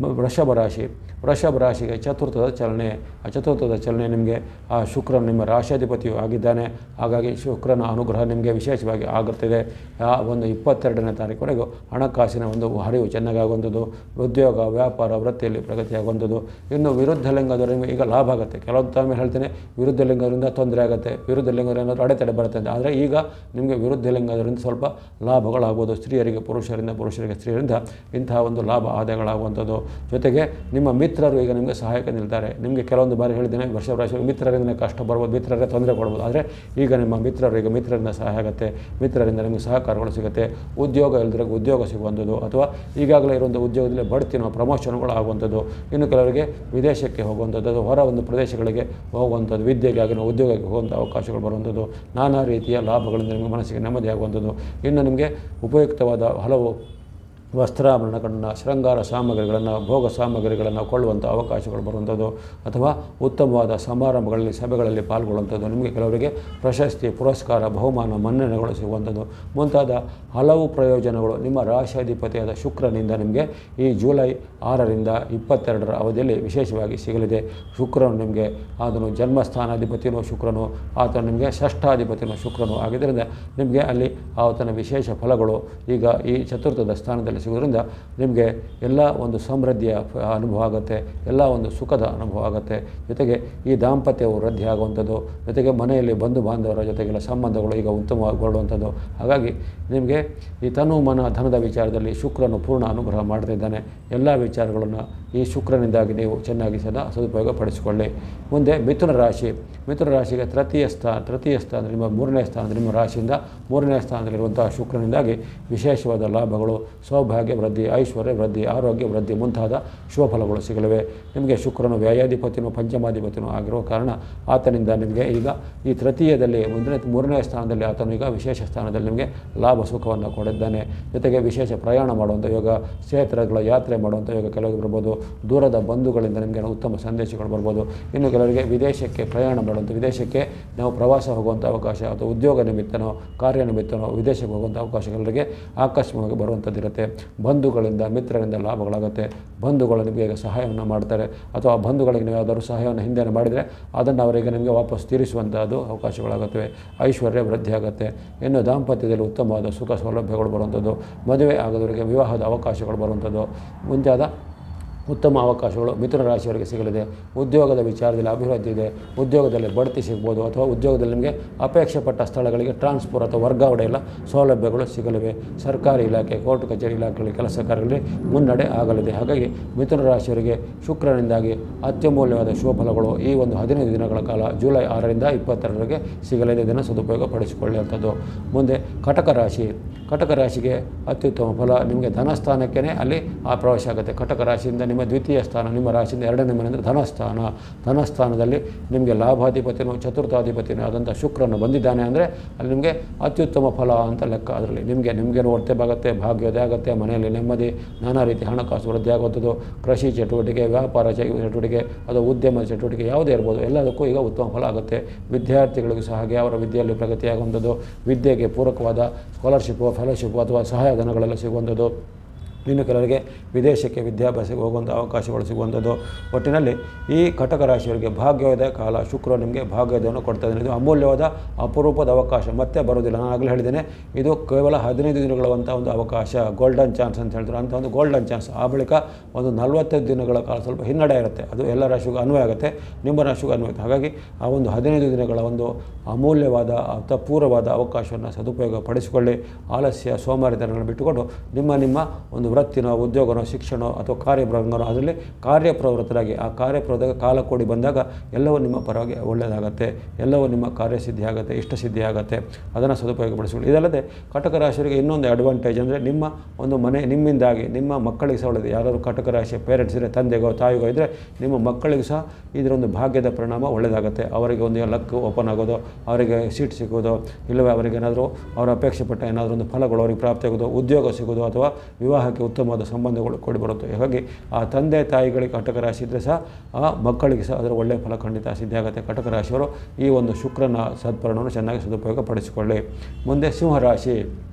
ಮ- ವೃಷಭ ರಾಶಿ ವೃಷಭ ರಾಶಿಗೆ ಚತುರ್ಥದ ಚಲನೆ ಆ ಚತುರ್ಥದ ಚಲನೆ ನಿಮಗೆ ಆ ಶುಕ್ರನು ನಿಮ್ಮ ರಾಶಿಯಾಧಿಪತಿಯು ಆಗಿದ್ದಾನೆ ಹಾಗಾಗಿ ಶುಕ್ರನ ಅನುಗ್ರಹ ನಿಮಗೆ ವಿಶೇಷವಾಗಿ ಆಗುತ್ತಿದೆ ಆ ಒಂದು ಇಪ್ಪತ್ತೆರಡನೇ ತಾರೀಕುವರೆಗೂ ಹಣಕಾಸಿನ ಒಂದು ಹರಿವು ಚೆನ್ನಾಗಾಗುವಂಥದ್ದು ಉದ್ಯೋಗ ವ್ಯಾಪಾರ ವೃತ್ತಿಯಲ್ಲಿ ಪ್ರಗತಿಯಾಗುವಂಥದ್ದು ಇನ್ನು ವಿರುದ್ಧ ಲಿಂಗದವರು ನಿಮಗೆ ಈಗ ಲಾಭ ಆಗುತ್ತೆ ಕೆಲವೊಂದು ಟೈಮ್ ಹೇಳ್ತೇನೆ ವಿರುದ್ಧ ಲಿಂಗದಿಂದ ತೊಂದರೆ ಆಗುತ್ತೆ ವಿರುದ್ಧ ಲಿಂಗದವರು ಏನಾದರೂ ಅಡೆತಡೆ ಬರುತ್ತೆ ಅಂತ ಆದರೆ ಈಗ ನಿಮಗೆ ವಿರುದ್ಧ ಲಿಂಗದವರಿಂದ ಸ್ವಲ್ಪ ಲಾಭಗಳಾಗ್ಬೋದು ಸ್ತ್ರೀಯರಿಗೆ ಪುರುಷರಿಂದ ಪುರುಷರಿಗೆ ಸ್ತ್ರೀಯರಿಂದ ಇಂತಹ ಒಂದು ಲಾಭ ಆದಾಯಗಳಾಗುವಂಥದ್ದು ಜೊತೆಗೆ ನಿಮ್ಮ ಮಿತ್ರರು ಈಗ ನಿಮಗೆ ಸಹಾಯಕ ನಿಲ್ತಾರೆ ನಿಮಗೆ ಕೆಲವೊಂದು ಬಾರಿ ಹೇಳಿದ್ದೇನೆ ವರ್ಷ ರಾಶಿ ಮಿತ್ರರಿಂದ ಕಷ್ಟ ಬರ್ಬೋದು ಮಿತ್ರರೇ ತೊಂದರೆ ಕೊಡ್ಬೋದು ಆದರೆ ಈಗ ನಿಮ್ಮ ಮಿತ್ರರು ಈಗ ಮಿತ್ರರಿಂದ ಸಹಾಯ ಆಗುತ್ತೆ ಮಿತ್ರರಿಂದ ನಿಮಗೆ ಸಹಕಾರಗಳು ಸಿಗುತ್ತೆ ಉದ್ಯೋಗ ಇಲ್ಲದ್ರೆ ಉದ್ಯೋಗ ಸಿಗುವಂಥದ್ದು ಅಥವಾ ಈಗಾಗಲೇ ಇರುವಂಥ ಉದ್ಯೋಗದಲ್ಲಿ ಬಡ್ತಿನೋ ಪ್ರಮೋಷನ್ಗಳು ಆಗುವಂಥದ್ದು ಇನ್ನು ಕೆಲವರಿಗೆ ವಿದೇಶಕ್ಕೆ ಹೋಗುವಂಥದ್ದು ಅಥವಾ ಹೊರ ಒಂದು ಪ್ರದೇಶಗಳಿಗೆ ಹೋಗುವಂಥದ್ದು ವಿದ್ಯೆಗಾಗಿನೋ ಉದ್ಯೋಗಕ್ಕೆ ಹೋಗುವಂಥ ಅವಕಾಶಗಳು ಬರುವಂಥದ್ದು ನಾನಾ ರೀತಿಯ ಲಾಭಗಳಿಂದ ನಿಮಗೆ ಮನಸ್ಸಿಗೆ ನೆಮ್ಮದಿ ಆಗುವಂಥದ್ದು ಇನ್ನು ನಿಮಗೆ ಉಪಯುಕ್ತವಾದ ಹಲವು ವಸ್ತ್ರಾಭರಣಗಳನ್ನು ಶೃಂಗಾರ ಸಾಮಗ್ರಿಗಳನ್ನು ಭೋಗ ಸಾಮಗ್ರಿಗಳನ್ನು ಕೊಳ್ಳುವಂಥ ಅವಕಾಶಗಳು ಬರುವಂಥದ್ದು ಅಥವಾ ಉತ್ತಮವಾದ ಸಮಾರಂಭಗಳಲ್ಲಿ ಸಭೆಗಳಲ್ಲಿ ಪಾಲ್ಗೊಳ್ಳುವಂಥದ್ದು ನಿಮಗೆ ಕೆಲವರಿಗೆ ಪ್ರಶಸ್ತಿ ಪುರಸ್ಕಾರ ಬಹುಮಾನ ಮನ್ನಣೆಗಳು ಸಿಗುವಂಥದ್ದು ಮುಂತಾದ ಹಲವು ಪ್ರಯೋಜನಗಳು ನಿಮ್ಮ ರಾಶಿಯಾಧಿಪತಿಯಾದ ಶುಕ್ರನಿಂದ ನಿಮಗೆ ಈ ಜುಲೈ ಆರರಿಂದ ಇಪ್ಪತ್ತೆರಡರ ಅವಧಿಯಲ್ಲಿ ವಿಶೇಷವಾಗಿ ಸಿಗಲಿದೆ ಶುಕ್ರನು ನಿಮಗೆ ಆತನು ಜನ್ಮಸ್ಥಾನಾಧಿಪತಿಯೂ ಶುಕ್ರನು ಆತನು ನಿಮಗೆ ಷಷ್ಠಾಧಿಪತಿಯೂ ಶುಕ್ರನು ಆಗಿದ್ದರಿಂದ ನಿಮಗೆ ಅಲ್ಲಿ ಆತನ ವಿಶೇಷ ಫಲಗಳು ಈಗ ಈ ಚತುರ್ಥದ ಸ್ಥಾನದಲ್ಲಿ ಸಿಗೋದ್ರಿಂದ ನಿಮಗೆ ಎಲ್ಲ ಒಂದು ಸಮೃದ್ಧಿಯ ಫ- ಅನುಭವ ಆಗುತ್ತೆ ಎಲ್ಲ ಒಂದು ಸುಖದ ಅನುಭವ ಆಗುತ್ತೆ ಜೊತೆಗೆ ಈ ದಾಂಪತ್ಯವು ವೃದ್ಧಿ ಆಗುವಂಥದ್ದು ಜೊತೆಗೆ ಮನೆಯಲ್ಲಿ ಬಂಧು ಬಾಂಧವರ ಜೊತೆಗೆಲ್ಲ ಸಂಬಂಧಗಳು ಈಗ ಉತ್ತಮಗೊಳ್ಳುವಂಥದ್ದು ಹಾಗಾಗಿ ನಿಮಗೆ ಈ ತನು ಮನ ಧನದ ವಿಚಾರದಲ್ಲಿ ಶುಕ್ರನು ಪೂರ್ಣ ಅನುಗ್ರಹ ಮಾಡ್ತಿದ್ದಾನೆ ಎಲ್ಲ ವಿಚಾರಗಳನ್ನು ಈ ಶುಕ್ರನಿಂದಾಗಿ ನೀವು ಚೆನ್ನಾಗಿ ಸದಾ ಸದುಪಯೋಗ ಪಡಿಸಿಕೊಳ್ಳಿ ಮುಂದೆ ಮಿಥುನ ರಾಶಿ ಮಿಥುನ ರಾಶಿಗೆ ತೃತೀಯ ಸ್ಥಾನ ತೃತೀಯ ಸ್ಥಾನ ನಿಮ್ಮ ಮೂರನೇ ಸ್ಥಾನದ ನಿಮ್ಮ ರಾಶಿಯಿಂದ ಮೂರನೇ ಸ್ಥಾನದಲ್ಲಿರುವಂತಹ ಶುಕ್ರನಿಂದಾಗಿ ವಿಶೇಷವಾದ ಲಾಭಗಳು ಸೌಭಾಗ್ಯ ವೃದ್ಧಿ ಐಶ್ವರ್ಯ ವೃದ್ಧಿ ಆರೋಗ್ಯ ವೃದ್ಧಿ ಮುಂತಾದ ಶುಭ ಫಲಗಳು ಸಿಗಲಿವೆ ನಿಮಗೆ ಶುಕ್ರನು ವ್ಯಯಾಧಿಪತಿನೂ ಪಂಚಮಾಧಿಪತಿನೂ ಆಗಿರುವ ಕಾರಣ ಆತನಿಂದ ನಿಮಗೆ ಈಗ ಈ ತೃತೀಯದಲ್ಲಿ ಮುಂದಿನ ಮೂರನೇ ಸ್ಥಾನದಲ್ಲಿ ಆತನು ಈಗ ವಿಶೇಷ ಸ್ಥಾನದಲ್ಲಿ ನಿಮಗೆ ಲಾಭ ಸುಖವನ್ನು ಕೊಡಿದ್ದಾನೆ ಜೊತೆಗೆ ವಿಶೇಷ ಪ್ರಯಾಣ ಮಾಡುವಂಥ ಯೋಗ ಕ್ಷೇತ್ರಗಳ ಯಾತ್ರೆ ಮಾಡುವಂಥ ಯೋಗ ಕೆಲವರಿಗೆ ಬರ್ಬೋದು ದೂರದ ಬಂಧುಗಳಿಂದ ನಿಮಗೆ ಉತ್ತಮ ಸಂದೇಶಗಳು ಬರ್ಬೋದು ಇನ್ನು ಕೆಲವರಿಗೆ ವಿದೇಶಕ್ಕೆ ಪ್ರಯಾಣ ಮಾಡುವಂಥ ವಿದೇಶಕ್ಕೆ ನಾವು ಪ್ರವಾಸ ಹೋಗುವಂಥ ಅವಕಾಶ ಅಥವಾ ಉದ್ಯೋಗ ನಿಮಿತ್ತನೋ ಕಾರ್ಯ ನಿಮಿತ್ತನೋ ವಿದೇಶಕ್ಕೆ ಹೋಗುವಂಥ ಅವಕಾಶ ಕೆಲವರಿಗೆ ಆಕಸ್ಮಿಕವಾಗಿ ಬರುವಂಥದ್ದಿರುತ್ತೆ ಬಂಧುಗಳಿಂದ ಮಿತ್ರರಿಂದ ಲಾಭಗಳಾಗುತ್ತೆ ಬಂಧುಗಳು ನಿಮಗೆ ಈಗ ಸಹಾಯವನ್ನು ಮಾಡ್ತಾರೆ ಅಥವಾ ಬಂಧುಗಳಿಗೆ ನೀವು ಯಾವ್ದಾದ್ರು ಸಹಾಯವನ್ನು ಹಿಂದೆ ಮಾಡಿದರೆ ಅದನ್ನು ಅವರಿಗೆ ನಿಮಗೆ ವಾಪಸ್ ತೀರಿಸುವಂಥದ್ದು ಅವಕಾಶಗಳಾಗುತ್ತವೆ ಐಶ್ವರ್ಯ ವೃದ್ಧಿ ಆಗುತ್ತೆ ಇನ್ನು ದಾಂಪತ್ಯದಲ್ಲಿ ಉತ್ತಮವಾದ ಸುಖ ಸೌಲಭ್ಯಗಳು ಬರುವಂಥದ್ದು ಮದುವೆ ಆಗೋದವರಿಗೆ ವಿವಾಹದ ಅವಕಾಶಗಳು ಬರುವಂಥದ್ದು ಮುಂತಾದ ಉತ್ತಮ ಅವಕಾಶಗಳು ಮಿಥುನ ರಾಶಿಯವರಿಗೆ ಸಿಗಲಿದೆ ಉದ್ಯೋಗದ ವಿಚಾರದಲ್ಲಿ ಅಭಿವೃದ್ಧಿ ಇದೆ ಉದ್ಯೋಗದಲ್ಲಿ ಬಡ್ತಿ ಸಿಗ್ಬೋದು ಅಥವಾ ಉದ್ಯೋಗದಲ್ಲಿ ನಿಮಗೆ ಅಪೇಕ್ಷೆ ಪಟ್ಟ ಸ್ಥಳಗಳಿಗೆ ಟ್ರಾನ್ಸ್ಫರ್ ಅಥವಾ ವರ್ಗಾವಣೆ ಎಲ್ಲ ಸೌಲಭ್ಯಗಳು ಸಿಗಲಿವೆ ಸರ್ಕಾರಿ ಇಲಾಖೆ ಕೋರ್ಟ್ ಕಚೇರಿ ಇಲಾಖೆಗಳಲ್ಲಿ ಕೆಲಸ ಕಾರ್ಯಗಳಲ್ಲಿ ಮುನ್ನಡೆ ಆಗಲಿದೆ ಹಾಗಾಗಿ ಮಿಥುನ ರಾಶಿಯವರಿಗೆ ಶುಕ್ರನಿಂದಾಗಿ ಅತ್ಯಮೂಲ್ಯವಾದ ಶುಭ ಫಲಗಳು ಈ ಒಂದು ಹದಿನೈದು ದಿನಗಳ ಕಾಲ ಜುಲೈ ಆರರಿಂದ ಇಪ್ಪತ್ತೆರಡರಿಗೆ ಸಿಗಲಿದೆ ಇದನ್ನು ಸದುಪಯೋಗ ಪಡಿಸಿಕೊಳ್ಳುವಂಥದ್ದು ಮುಂದೆ ಕಟಕ ರಾಶಿ ಕಟಕ ರಾಶಿಗೆ ಅತ್ಯುತ್ತಮ ಫಲ ನಿಮಗೆ ಧನಸ್ಥಾನಕ್ಕೇ ಅಲ್ಲಿ ಆ ಪ್ರವೇಶ ಆಗುತ್ತೆ ಕಟಕ ರಾಶಿಯಿಂದ ನಿಮ್ಮ ದ್ವಿತೀಯ ಸ್ಥಾನ ನಿಮ್ಮ ರಾಶಿಯಿಂದ ಎರಡನೇ ಮನೆ ಅಂದರೆ ಧನಸ್ಥಾನ ಧನಸ್ಥಾನದಲ್ಲಿ ನಿಮಗೆ ಲಾಭಾಧಿಪತಿನೂ ಚತುರ್ಥಾಧಿಪತಿನೂ ಆದಂಥ ಶುಕ್ರನು ಬಂದಿದ್ದಾನೆ ಅಂದರೆ ಅಲ್ಲಿ ನಿಮಗೆ ಅತ್ಯುತ್ತಮ ಫಲ ಅಂತ ಲೆಕ್ಕ ಅದರಲ್ಲಿ ನಿಮಗೆ ನಿಮಗೆ ಹೊಟ್ಟೆ ಬಾಗುತ್ತೆ ಭಾಗ್ಯೋದಯ ಆಗುತ್ತೆ ಮನೆಯಲ್ಲಿ ನೆಮ್ಮದಿ ನಾನಾ ರೀತಿ ಹಣಕಾಸು ವೃದ್ಧಿ ಆಗುವಂಥದ್ದು ಕೃಷಿ ಚಟುವಟಿಕೆ ವ್ಯಾಪಾರ ಚ- ಚಟುವಟಿಕೆ ಅಥವಾ ಉದ್ಯಮ ಚಟುವಟಿಕೆ ಯಾವುದೇ ಇರ್ಬೋದು ಎಲ್ಲದಕ್ಕೂ ಈಗ ಉತ್ತಮ ಫಲ ಆಗುತ್ತೆ ವಿದ್ಯಾರ್ಥಿಗಳಿಗೂ ಸಹ ಹಾಗೆ ಅವರ ವಿದ್ಯೆಯಲ್ಲಿ ಪ್ರಗತಿಯಾಗುವಂಥದ್ದು ವಿದ್ಯೆಗೆ ಪೂರಕವಾದ ಸ್ಕಾಲರ್ಶಿಪ್ಪು ಫೆಲೋಶಿಪ್ಪು ಅಥವಾ ಸಹಾಯಧನಗಳೆಲ್ಲ ಸಿಗುವಂಥದ್ದು ಇನ್ನು ಕೆಲವರಿಗೆ ವಿದೇಶಕ್ಕೆ ವಿದ್ಯಾಭ್ಯಾಸಕ್ಕೆ ಹೋಗುವಂಥ ಅವಕಾಶಗಳು ಸಿಗುವಂಥದ್ದು ಒಟ್ಟಿನಲ್ಲಿ ಈ ಕಟಕ ರಾಶಿಯವರಿಗೆ ಭಾಗ್ಯೋದಯ ಕಾಲ ಶುಕ್ರ ನಿಮಗೆ ಭಾಗ್ಯೋದಯವನ್ನು ಕೊಡ್ತಾ ಇದ್ದಾನೆ ಇದು ಅಮೂಲ್ಯವಾದ ಅಪರೂಪದ ಅವಕಾಶ ಮತ್ತೆ ಬರೋದಿಲ್ಲ ನಾನು ಆಗಲೇ ಹೇಳಿದ್ದೇನೆ ಇದು ಕೇವಲ ಹದಿನೈದು ದಿನಗಳಂಥ ಒಂದು ಅವಕಾಶ ಗೋಲ್ಡನ್ ಚಾನ್ಸ್ ಅಂತ ಹೇಳ್ತಾರೆ ಅಂಥ ಒಂದು ಗೋಲ್ಡನ್ ಚಾನ್ಸ್ ಆ ಬಳಿಕ ಒಂದು ನಲವತ್ತೈದು ದಿನಗಳ ಕಾಲ ಸ್ವಲ್ಪ ಹಿನ್ನಡೆ ಇರುತ್ತೆ ಅದು ಎಲ್ಲ ರಾಶಿಗೂ ಅನ್ವಯ ಆಗುತ್ತೆ ನಿಮ್ಮ ರಾಶಿಗೂ ಅನ್ವಯ ಆಗುತ್ತೆ ಹಾಗಾಗಿ ಆ ಒಂದು ಹದಿನೈದು ದಿನಗಳ ಒಂದು ಅಮೂಲ್ಯವಾದ ಅರ್ಥಪೂರ್ವವಾದ ಅವಕಾಶವನ್ನು ಸದುಪಯೋಗ ಪಡಿಸಿಕೊಳ್ಳಿ ಆಲಸ್ಯ ಸೋಮಾರಿತನಗಳನ್ನು ಬಿಟ್ಟುಕೊಂಡು ನಿಮ್ಮ ನಿಮ್ಮ ಒಂದು ವೃತ್ತಿನೋ ಉದ್ಯೋಗನೋ ಶಿಕ್ಷಣ ಅಥವಾ ಕಾರ್ಯಪ್ರವೃಂಗನೋ ಅದರಲ್ಲಿ ಕಾರ್ಯಪ್ರವೃತ್ತರಾಗಿ ಆ ಕಾರ್ಯಪ್ರವೃತ್ತ ಕಾಲ ಕೂಡಿ ಬಂದಾಗ ಎಲ್ಲವೂ ನಿಮ್ಮ ಪರವಾಗಿ ಒಳ್ಳೆಯದಾಗತ್ತೆ ಎಲ್ಲವೂ ನಿಮ್ಮ ಕಾರ್ಯಸಿದ್ಧಿ ಆಗುತ್ತೆ ಇಷ್ಟಸಿದ್ಧಿ ಆಗುತ್ತೆ ಅದನ್ನು ಸದುಪಯೋಗಪಡಿಸಿಕೊಳ್ಳಿ ಇದಲ್ಲದೆ ಕಟಕ ರಾಶಿಯವರಿಗೆ ಇನ್ನೊಂದು ಅಡ್ವಾಂಟೇಜ್ ಅಂದರೆ ನಿಮ್ಮ ಒಂದು ಮನೆ ನಿಮ್ಮಿಂದಾಗಿ ನಿಮ್ಮ ಮಕ್ಕಳಿಗೆ ಸಹ ಒಳ್ಳೆಯದು ಯಾರಾದರೂ ಕಟಕ ರಾಶಿಯ ಪೇರೆಂಟ್ಸ್ ಇದ್ದರೆ ತಂದೆಗೋ ತಾಯಿಗೋ ಇದ್ದರೆ ನಿಮ್ಮ ಮಕ್ಕಳಿಗೂ ಸಹ ಇದರ ಒಂದು ಭಾಗ್ಯದ ಪರಿಣಾಮ ಒಳ್ಳೆಯದಾಗುತ್ತೆ ಅವರಿಗೆ ಒಂದು ಲಕ್ ಓಪನ್ ಆಗೋದು ಅವರಿಗೆ ಸೀಟ್ ಸಿಗೋದು ಇಲ್ಲವೇ ಅವರಿಗೆ ಏನಾದರೂ ಅವರ ಅಪೇಕ್ಷೆ ಪಟ್ಟ ಏನಾದರೂ ಒಂದು ಫಲಗಳು ಅವರಿಗೆ ಪ್ರಾಪ್ತಿಯಾಗೋದು ಉದ್ಯೋಗ ಸಿಗೋದು ಅಥವಾ ವಿವಾಹಕ್ಕೆ ಉತ್ತಮವಾದ ಸಂಬಂಧಗಳು ಕೂಡಿ ಬರುತ್ತೆ ಹಾಗಾಗಿ ಆ ತಂದೆ ತಾಯಿಗಳಿಗೆ ಕಟಕ ರಾಶಿ ಇದ್ದರೆ ಸಹ ಆ ಮಕ್ಕಳಿಗೆ ಸಹ ಅದರ ಒಳ್ಳೆಯ ಫಲ ಖಂಡಿತ ಸಿದ್ಧಿ ಆಗುತ್ತೆ ಕಟಕ ರಾಶಿಯವರು ಈ ಒಂದು ಶುಕ್ರನ ಸತ್ಪರಿಣಾಮವನ್ನು ಚೆನ್ನಾಗಿ ಸದುಪಯೋಗ ಪಡಿಸಿಕೊಳ್ಳಿ ಮುಂದೆ ಸಿಂಹರಾಶಿ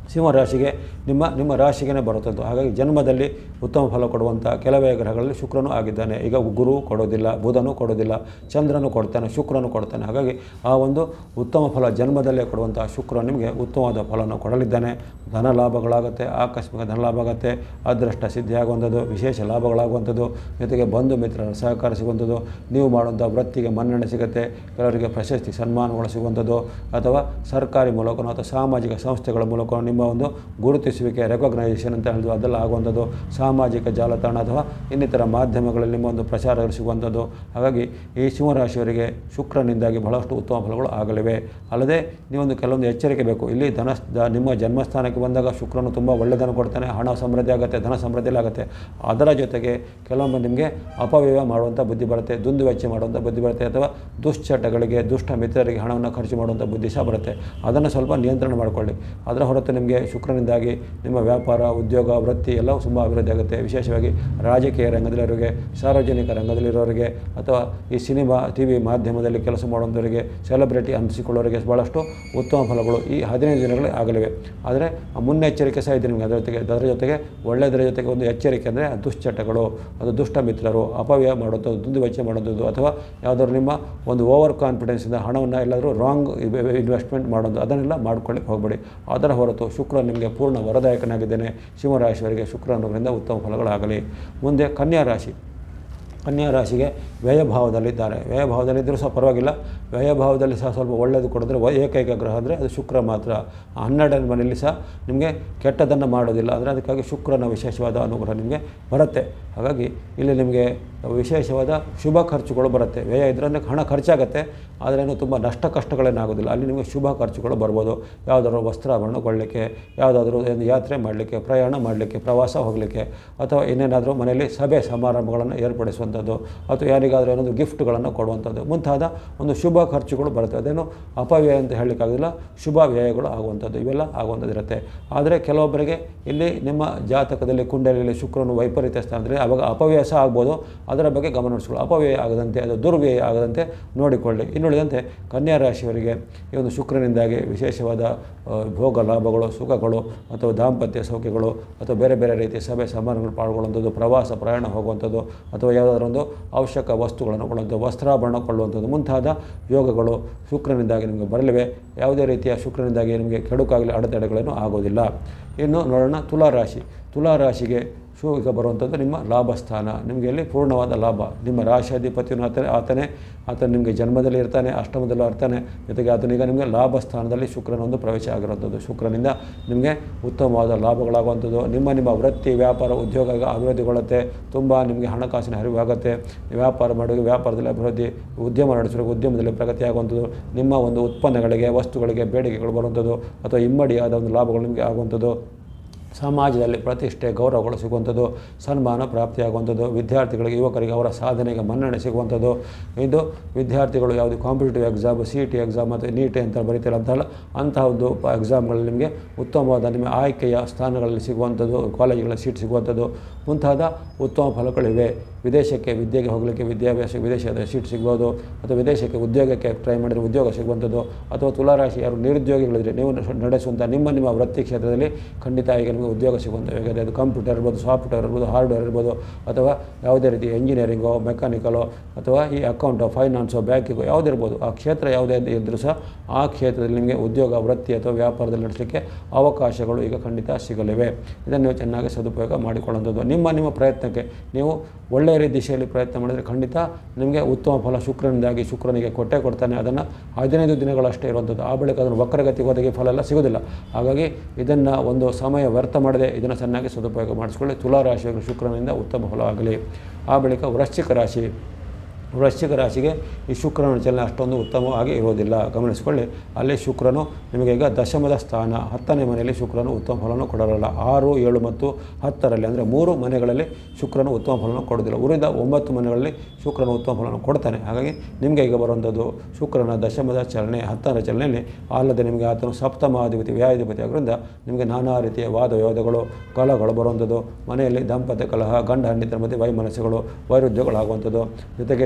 ಸಿಂಹರಾಶಿಗೆ ನಿಮ್ಮ ನಿಮ್ಮ ರಾಶಿಗೆ ಬರುತ್ತದ್ದು ಹಾಗಾಗಿ ಜನ್ಮದಲ್ಲಿ ಉತ್ತಮ ಫಲ ಕೊಡುವಂಥ ಕೆಲವೇ ಗ್ರಹಗಳಲ್ಲಿ ಶುಕ್ರನು ಆಗಿದ್ದಾನೆ ಈಗ ಗುರು ಕೊಡೋದಿಲ್ಲ ಬುಧನು ಕೊಡೋದಿಲ್ಲ ಚಂದ್ರನು ಕೊಡ್ತಾನೆ ಶುಕ್ರನು ಕೊಡ್ತಾನೆ ಹಾಗಾಗಿ ಆ ಒಂದು ಉತ್ತಮ ಫಲ ಜನ್ಮದಲ್ಲೇ ಕೊಡುವಂಥ ಶುಕ್ರ ನಿಮಗೆ ಉತ್ತಮವಾದ ಫಲವನ್ನು ಕೊಡಲಿದ್ದಾನೆ ಧನ ಲಾಭಗಳಾಗುತ್ತೆ ಆಕಸ್ಮಿಕ ಧನ ಲಾಭ ಆಗುತ್ತೆ ಅದೃಷ್ಟ ಸಿದ್ಧಿ ಆಗುವಂಥದ್ದು ವಿಶೇಷ ಲಾಭಗಳಾಗುವಂಥದ್ದು ಜೊತೆಗೆ ಬಂಧು ಮಿತ್ರರ ಸಹಕಾರ ಸಿಗುವಂಥದ್ದು ನೀವು ಮಾಡುವಂಥ ವೃತ್ತಿಗೆ ಮನ್ನಣೆ ಸಿಗುತ್ತೆ ಕೆಲವರಿಗೆ ಪ್ರಶಸ್ತಿ ಸನ್ಮಾನಗಳು ಸಿಗುವಂಥದ್ದು ಅಥವಾ ಸರ್ಕಾರಿ ಮೂಲಕನೋ ಅಥವಾ ಸಾಮಾಜಿಕ ಸಂಸ್ಥೆಗಳ ಮೂಲಕ ನಿಮ್ಮ ಒಂದು ಗುರುತಿಸುವಿಕೆ ರೆಕಗ್ನೈಸೇಷನ್ ಅಂತ ಹೇಳಿದ್ರು ಅದೆಲ್ಲ ಆಗುವಂಥದ್ದು ಸಾಮಾಜಿಕ ಜಾಲತಾಣ ಅಥವಾ ಇನ್ನಿತರ ಮಾಧ್ಯಮಗಳಲ್ಲಿ ನಿಮ್ಮ ಒಂದು ಪ್ರಚಾರಗಳು ಸಿಗುವಂಥದ್ದು ಹಾಗಾಗಿ ಈ ಸಿಂಹರಾಶಿಯವರಿಗೆ ಶುಕ್ರನಿಂದಾಗಿ ಬಹಳಷ್ಟು ಉತ್ತಮ ಫಲಗಳು ಆಗಲಿವೆ ಅಲ್ಲದೆ ನೀವೊಂದು ಕೆಲವೊಂದು ಎಚ್ಚರಿಕೆ ಬೇಕು ಇಲ್ಲಿ ಧನ ದ- ನಿಮ್ಮ ಜನ್ಮಸ್ಥಾನಕ್ಕೆ ಬಂದಾಗ ಶುಕ್ರನು ತುಂಬ ಒಳ್ಳೆಯದನ್ನು ಕೊಡ್ತಾನೆ ಹಣ ಸಮೃದ್ಧಿ ಆಗುತ್ತೆ ಧನ ಸಮೃದ್ಧಿ ಆಗುತ್ತೆ ಅದರ ಜೊತೆಗೆ ಕೆಲವೊಮ್ಮೆ ನಿಮಗೆ ಅಪವ್ಯಯ ಮಾಡುವಂಥ ಬುದ್ಧಿ ಬರುತ್ತೆ ದುಂದು ವೆಚ್ಚ ಮಾಡುವಂಥ ಬುದ್ಧಿ ಬರುತ್ತೆ ಅಥವಾ ದುಶ್ಚಟಗಳಿಗೆ ದುಷ್ಟ ಮಿತ್ರರಿಗೆ ಹಣವನ್ನು ಖರ್ಚು ಮಾಡುವಂಥ ಬುದ್ಧಿ ಸಹ ಬರುತ್ತೆ ಅದನ್ನು ಸ್ವಲ್ಪ ನಿಯಂತ್ರಣ ಮಾಡಿಕೊಳ್ಳಿ ಅದರ ಹೊರತು ನಿಮಗೆ ಶುಕ್ರನಿಂದಾಗಿ ನಿಮ್ಮ ವ್ಯಾಪಾರ ಉದ್ಯೋಗ ವೃತ್ತಿ ಎಲ್ಲವೂ ತುಂಬ ಅಭಿವೃದ್ಧಿ ಆಗುತ್ತೆ ವಿಶೇಷವಾಗಿ ರಾಜಕೀಯ ರಂಗದಲ್ಲಿರೋರಿಗೆ ಸಾರ್ವಜನಿಕ ರಂಗದಲ್ಲಿರೋರಿಗೆ ಅಥವಾ ಈ ಸಿನಿಮಾ ಟಿ ವಿ ಮಾಧ್ಯಮದಲ್ಲಿ ಕೆಲಸ ಮಾಡುವಂಥವರಿಗೆ ಸೆಲೆಬ್ರಿಟಿ ಅನಿಸಿಕೊಳ್ಳೋರಿಗೆ ಭಾಳಷ್ಟು ಉತ್ತಮ ಫಲಗಳು ಈ ಹದಿನೈದು ದಿನಗಳು ಆಗಲಿವೆ ಆದರೆ ಆ ಮುನ್ನೆಚ್ಚರಿಕೆ ಸಹ ಇದೆ ನಿಮಗೆ ಅದರ ಜೊತೆಗೆ ಅದರ ಜೊತೆಗೆ ಒಳ್ಳೆಯದರ ಜೊತೆಗೆ ಒಂದು ಎಚ್ಚರಿಕೆ ಅಂದರೆ ದುಶ್ಚಟಗಳು ಅದು ದುಷ್ಟ ಮಿತ್ರರು ಅಪವ್ಯಯ ಮಾಡುವಂಥದ್ದು ದುಂದು ವೆಚ್ಚ ಮಾಡುವಂಥದ್ದು ಅಥವಾ ಯಾವುದಾದ್ರು ನಿಮ್ಮ ಒಂದು ಓವರ್ ಕಾನ್ಫಿಡೆನ್ಸಿಂದ ಹಣವನ್ನು ಎಲ್ಲಾದರೂ ರಾಂಗ್ ಇನ್ವೆಸ್ಟ್ಮೆಂಟ್ ಮಾಡೋದು ಅದನ್ನೆಲ್ಲ ಮಾಡ್ಕೊಳ್ಳಿಕ್ಕೆ ಹೋಗಬೇಡಿ ಅದರ ಹೊರತು ಶುಕ್ರ ನಿಮಗೆ ಪೂರ್ಣ ವರದಾಯಕನಾಗಿದ್ದೇನೆ ಸಿಂಹರಾಶಿಯವರಿಗೆ ಶುಕ್ರನಿಂದ ಉತ್ತಮ ಫಲಗಳಾಗಲಿ ಮುಂದೆ ಕನ್ಯಾ ರಾಶಿ ಕನ್ಯಾ ರಾಶಿಗೆ ವ್ಯಯಭಾವದಲ್ಲಿದ್ದಾರೆ ವ್ಯಯಭಾವದಲ್ಲಿದ್ದರೂ ಸಹ ಪರವಾಗಿಲ್ಲ ವ್ಯಯಭಾವದಲ್ಲಿ ಸಹ ಸ್ವಲ್ಪ ಒಳ್ಳೆಯದು ಕೊಡಿದ್ರೆ ವ- ಏಕೈಕ ಗ್ರಹ ಅಂದರೆ ಅದು ಶುಕ್ರ ಮಾತ್ರ ಆ ಹನ್ನೆರಡನೇ ಮನೆಯಲ್ಲಿ ಸಹ ನಿಮಗೆ ಕೆಟ್ಟದನ್ನು ಮಾಡೋದಿಲ್ಲ ಅಂದರೆ ಅದಕ್ಕಾಗಿ ಶುಕ್ರನ ವಿಶೇಷವಾದ ಅನುಗ್ರಹ ನಿಮಗೆ ಬರುತ್ತೆ ಹಾಗಾಗಿ ಇಲ್ಲಿ ನಿಮಗೆ ವಿಶೇಷವಾದ ಶುಭ ಖರ್ಚುಗಳು ಬರುತ್ತೆ ವ್ಯಯ ಇದ್ರೆ ಹಣ ಖರ್ಚಾಗತ್ತೆ ಆದರೆ ಏನು ತುಂಬ ನಷ್ಟ ಕಷ್ಟಗಳೇನಾಗೋದಿಲ್ಲ ಅಲ್ಲಿ ನಿಮಗೆ ಶುಭ ಖರ್ಚುಗಳು ಬರ್ಬೋದು ಯಾವುದಾದ್ರು ವಸ್ತ್ರಾಭರಣ ಕೊಳ್ಳಲಿಕ್ಕೆ ಯಾವುದಾದ್ರೂ ಒಂದು ಯಾತ್ರೆ ಮಾಡಲಿಕ್ಕೆ ಪ್ರಯಾಣ ಮಾಡಲಿಕ್ಕೆ ಪ್ರವಾಸ ಹೋಗಲಿಕ್ಕೆ ಅಥವಾ ಇನ್ನೇನಾದರೂ ಮನೆಯಲ್ಲಿ ಸಭೆ ಸಮಾರಂಭಗಳನ್ನು ಏರ್ಪಡಿಸುವಂಥದ್ದು ಅಥವಾ ಯಾರಿಗಾದರೂ ಏನಾದರೂ ಗಿಫ್ಟ್ಗಳನ್ನು ಕೊಡುವಂಥದ್ದು ಮುಂತಾದ ಒಂದು ಶುಭ ಖರ್ಚುಗಳು ಬರುತ್ತೆ ಅದೇನು ಅಪವ್ಯಯ ಅಂತ ಹೇಳಲಿಕ್ಕಾಗೋದಿಲ್ಲ ಶುಭ ವ್ಯಯಗಳು ಆಗುವಂಥದ್ದು ಇವೆಲ್ಲ ಆಗುವಂಥದ್ದು ಇರುತ್ತೆ ಆದರೆ ಕೆಲವೊಬ್ಬರಿಗೆ ಇಲ್ಲಿ ನಿಮ್ಮ ಜಾತಕದಲ್ಲಿ ಕುಂಡಲಿಯಲ್ಲಿ ಶುಕ್ರನು ವೈಪರೀತ್ಯ ಸ್ಥಾನದಲ್ಲಿ ಅವಾಗ ಅಪವ್ಯಯ ಸಹ ಆಗ್ಬೋದು ಅದರ ಬಗ್ಗೆ ಗಮನ ಹರಿಸ್ಕೊಳ್ಳಿ ಅಪವ್ಯಯ ಆಗದಂತೆ ಅದು ದುರ್ವ್ಯಯ ಆಗದಂತೆ ನೋಡಿಕೊಳ್ಳಿ ಇನ್ನುಳಿದಂತೆ ಕನ್ಯಾ ರಾಶಿಯವರಿಗೆ ಈ ಒಂದು ಶುಕ್ರನಿಂದಾಗಿ ವಿಶೇಷವಾದ ಆ, ಭೋಗ ಲಾಭಗಳು ಸುಖಗಳು ಅಥವಾ ದಾಂಪತ್ಯ ಸೌಖ್ಯಗಳು ಅಥವಾ ಬೇರೆ ಬೇರೆ ರೀತಿಯ ಸಭೆ ಸಮಾರಂಭಗಳು ಪಾಲ್ಗೊಳ್ಳುವಂಥದ್ದು ಪ್ರವಾಸ ಪ್ರಯಾಣ ಹೋಗುವಂಥದ್ದು ಅಥವಾ ಯಾವುದಾದ್ರೂ ಒಂದು ಅವಶ್ಯಕ ವಸ್ತುಗಳನ್ನು ಕೊಳ್ಳುವಂಥದ್ದು ವಸ್ತ್ರಾಭರಣ ಕೊಳ್ಳುವಂಥದ್ದು ಮುಂತಾದ ಯೋಗಗಳು ಶುಕ್ರನಿಂದಾಗಿ ನಿಮಗೆ ಬರಲಿವೆ ಯಾವುದೇ ರೀತಿಯ ಶುಕ್ರನಿಂದಾಗಿ ನಿಮಗೆ ಕೆಡುಕಾಗಲಿ ಅಡೆತಡೆಗಳೇನು ಆಗೋದಿಲ್ಲ ಇನ್ನು ನೋಡೋಣ ತುಲಾ ರಾಶಿ ತುಲಾ ರಾಶಿಗೆ ಶು ಈಗ ಬರುವಂಥದ್ದು ನಿಮ್ಮ ಲಾಭಸ್ಥಾನ ನಿಮಗೆ ಇಲ್ಲಿ ಪೂರ್ಣವಾದ ಲಾಭ ನಿಮ್ಮ ರಾಶಿಯಾಧಿಪತಿಯು ಆತನೇ ಆತನೇ ಆತ ನಿಮಗೆ ಜನ್ಮದಲ್ಲಿ ಇರ್ತಾನೆ ಅಷ್ಟಮದಲ್ಲೂ ಇರ್ತಾನೆ ಜೊತೆಗೆ ಆತನೀಗ ನಿಮಗೆ ಲಾಭಸ್ಥಾನದಲ್ಲಿ ಶುಕ್ರನ ಒಂದು ಪ್ರವೇಶ ಆಗಿರುವಂಥದ್ದು ಶುಕ್ರನಿಂದ ನಿಮಗೆ ಉತ್ತಮವಾದ ಲಾಭಗಳಾಗುವಂಥದ್ದು ನಿಮ್ಮ ನಿಮ್ಮ ವೃತ್ತಿ ವ್ಯಾಪಾರ ಉದ್ಯೋಗ ಅಭಿವೃದ್ಧಿಗೊಳ್ಳುತ್ತೆ ತುಂಬ ನಿಮಗೆ ಹಣಕಾಸಿನ ಹರಿವು ಆಗುತ್ತೆ ವ್ಯಾಪಾರ ಮಾಡೋದು ವ್ಯಾಪಾರದಲ್ಲಿ ಅಭಿವೃದ್ಧಿ ಉದ್ಯಮ ನಡೆಸೋರಿಗೆ ಉದ್ಯಮದಲ್ಲಿ ಪ್ರಗತಿ ಆಗುವಂಥದ್ದು ನಿಮ್ಮ ಒಂದು ಉತ್ಪನ್ನಗಳಿಗೆ ವಸ್ತುಗಳಿಗೆ ಬೇಡಿಕೆಗಳು ಬರುವಂಥದ್ದು ಅಥವಾ ಇಮ್ಮಡಿಯಾದ ಒಂದು ಲಾಭಗಳು ನಿಮಗೆ ಆಗುವಂಥದ್ದು ಸಮಾಜದಲ್ಲಿ ಪ್ರತಿಷ್ಠೆ ಗೌರವಗಳು ಸಿಗುವಂಥದ್ದು ಸನ್ಮಾನ ಪ್ರಾಪ್ತಿಯಾಗುವಂಥದ್ದು ವಿದ್ಯಾರ್ಥಿಗಳಿಗೆ ಯುವಕರಿಗೆ ಅವರ ಸಾಧನೆಗೆ ಮನ್ನಣೆ ಸಿಗುವಂಥದ್ದು ಇದು ವಿದ್ಯಾರ್ಥಿಗಳು ಯಾವುದು competitive exam C T exam ಮತ್ತು ನೀಟ್ ಅಂತ ಬರೀತಾರೆ ಅಂತಲ್ಲ ಅಂತಹ ಒಂದು ಪ- ಎಕ್ಸಾಮ್ಗಳಲ್ಲಿ ನಿಮಗೆ ಉತ್ತಮವಾದ ನಿಮ್ಮ ಆಯ್ಕೆಯ ಸ್ಥಾನಗಳಲ್ಲಿ ಸಿಗುವಂಥದ್ದು ಕಾಲೇಜುಗಳಲ್ಲಿ ಸೀಟ್ ಸಿಗುವಂಥದ್ದು ಮುಂತಾದ ಉತ್ತಮ ಫಲಗಳಿವೆ ವಿದೇಶಕ್ಕೆ ವಿದ್ಯೆಗೆ ಹೋಗಲಿಕ್ಕೆ ವಿದ್ಯಾಭ್ಯಾಸ ವಿದೇಶದ ಸೀಟ್ ಸಿಗ್ಬೋದು ಅಥವಾ ವಿದೇಶಕ್ಕೆ ಉದ್ಯೋಗಕ್ಕೆ ಟ್ರೈ ಮಾಡಿದರೆ ಉದ್ಯೋಗ ಸಿಗುವಂಥದ್ದು ಅಥವಾ ತುಲಾರಾಶಿ ಯಾರು ನಿರುದ್ಯೋಗಿಗಳಿದ್ರೆ ನೀವು ನ- ನಡೆಸುವಂಥ ನಿಮ್ಮ ನಿಮ್ಮ ವೃತ್ತಿ ಕ್ಷೇತ್ರದಲ್ಲಿ ಖಂಡಿತ ಈಗ ನಿಮಗೆ ಉದ್ಯೋಗ ಸಿಗುವಂಥ ಹೇಗಿದೆ ಅದು ಕಂಪ್ಯೂಟರ್ ಇರ್ಬೋದು ಸಾಫ್ಟ್ವೇರ್ ಇರ್ಬೋದು ಹಾರ್ಡ್ವೇರ್ ಇರ್ಬೋದು ಅಥವಾ ಯಾವುದೇ ರೀತಿ ಎಂಜಿನಿಯರಿಂಗೋ ಮೆಕ್ಯಾನಿಕಲೋ ಅಥವಾ ಈ ಅಕೌಂಟೋ ಫೈನಾನ್ಸೋ ಬ್ಯಾಂಕಿಗೋ ಯಾವುದಿರ್ಬೋದು ಆ ಕ್ಷೇತ್ರ ಯಾವುದೇ ಇದ್ದರೂ ಸಹ ಆ ಕ್ಷೇತ್ರದಲ್ಲಿ ನಿಮಗೆ ಉದ್ಯೋಗ ವೃತ್ತಿ ಅಥವಾ ವ್ಯಾಪಾರದಲ್ಲಿ ನಡೆಸಲಿಕ್ಕೆ ಅವಕಾಶಗಳು ಈಗ ಖಂಡಿತ ಸಿಗಲಿವೆ ಇದನ್ನು ನೀವು ಚೆನ್ನಾಗಿ ಸದುಪಯೋಗ ಮಾಡಿಕೊಳ್ಳುವಂಥದ್ದು ನಿಮ್ಮ ನಿಮ್ಮ ಪ್ರಯತ್ನಕ್ಕೆ ನೀವು ಒಳ್ಳೆಯ ರೀತಿ ದಿಶೆಯಲ್ಲಿ ಪ್ರಯತ್ನ ಮಾಡಿದರೆ ಖಂಡಿತ ನಿಮಗೆ ಉತ್ತಮ ಫಲ ಶುಕ್ರನಿಂದಾಗಿ ಶುಕ್ರನಿಗೆ ಕೊಟ್ಟೆ ಕೊಡ್ತಾನೆ ಅದನ್ನು ಹದಿನೈದು ದಿನಗಳಷ್ಟೇ ಇರುವಂಥದ್ದು ಆ ಬಳಿಕ ಅದನ್ನು ವಕ್ರಗತಿಗೆ ಹೋದಾಗೆ ಫಲ ಎಲ್ಲ ಸಿಗೋದಿಲ್ಲ ಹಾಗಾಗಿ ಇದನ್ನು ಒಂದು ಸಮಯ ವ್ಯರ್ಥ ಮಾಡದೆ ಇದನ್ನು ಚೆನ್ನಾಗಿ ಸದುಪಯೋಗ ಮಾಡಿಸ್ಕೊಳ್ಳಿ ತುಲಾರಾಶಿಗಳು ಶುಕ್ರನಿಂದ ಉತ್ತಮ ಫಲ ಆಗಲಿ ಆ ಬಳಿಕ ವೃಶ್ಚಿಕ ರಾಶಿ ವೃಶ್ಚಿಕ ರಾಶಿಗೆ ಈ ಶುಕ್ರನ ಚಲನೆ ಅಷ್ಟೊಂದು ಉತ್ತಮವಾಗಿ ಇರೋದಿಲ್ಲ ಗಮನಿಸಿಕೊಳ್ಳಿ ಅಲ್ಲಿ ಶುಕ್ರನು ನಿಮಗೆ ಈಗ ದಶಮದ ಸ್ಥಾನ ಹತ್ತನೇ ಮನೆಯಲ್ಲಿ ಶುಕ್ರನು ಉತ್ತಮ ಫಲವನ್ನು ಕೊಡೋಲ್ಲ ಆರು ಏಳು ಮತ್ತು ಹತ್ತರಲ್ಲಿ ಅಂದರೆ ಮೂರು ಮನೆಗಳಲ್ಲಿ ಶುಕ್ರನು ಉತ್ತಮ ಫಲವನ್ನು ಕೊಡೋದಿಲ್ಲ ಉಳಿದ ಒಂಬತ್ತು ಮನೆಗಳಲ್ಲಿ ಶುಕ್ರನು ಉತ್ತಮ ಫಲವನ್ನು ಕೊಡ್ತಾನೆ ಹಾಗಾಗಿ ನಿಮಗೆ ಈಗ ಬರುವಂಥದ್ದು ಶುಕ್ರನ ದಶಮದ ಚಲನೆ ಹತ್ತರ ಚಲನೆಯಲ್ಲಿ ಅಲ್ಲದೆ ನಿಮಗೆ ಆತನು ಸಪ್ತಮಾಧಿಪತಿ ವ್ಯಾಯಾಧಿಪತಿ ಆಗೋದ್ರಿಂದ ನಿಮಗೆ ನಾನಾ ರೀತಿಯ ವಾದ ವಿವಾದಗಳು ಕಲಹಗಳು ಬರುವಂಥದ್ದು ಮನೆಯಲ್ಲಿ ದಾಂಪತ್ಯ ಕಲಹ ಗಂಡ ಹೆಂಡತಿರ ಮಧ್ಯೆ ವೈಮನಸ್ಸುಗಳು ವೈರುಧ್ಯಗಳಾಗುವಂಥದ್ದು ಜೊತೆಗೆ ನೀವು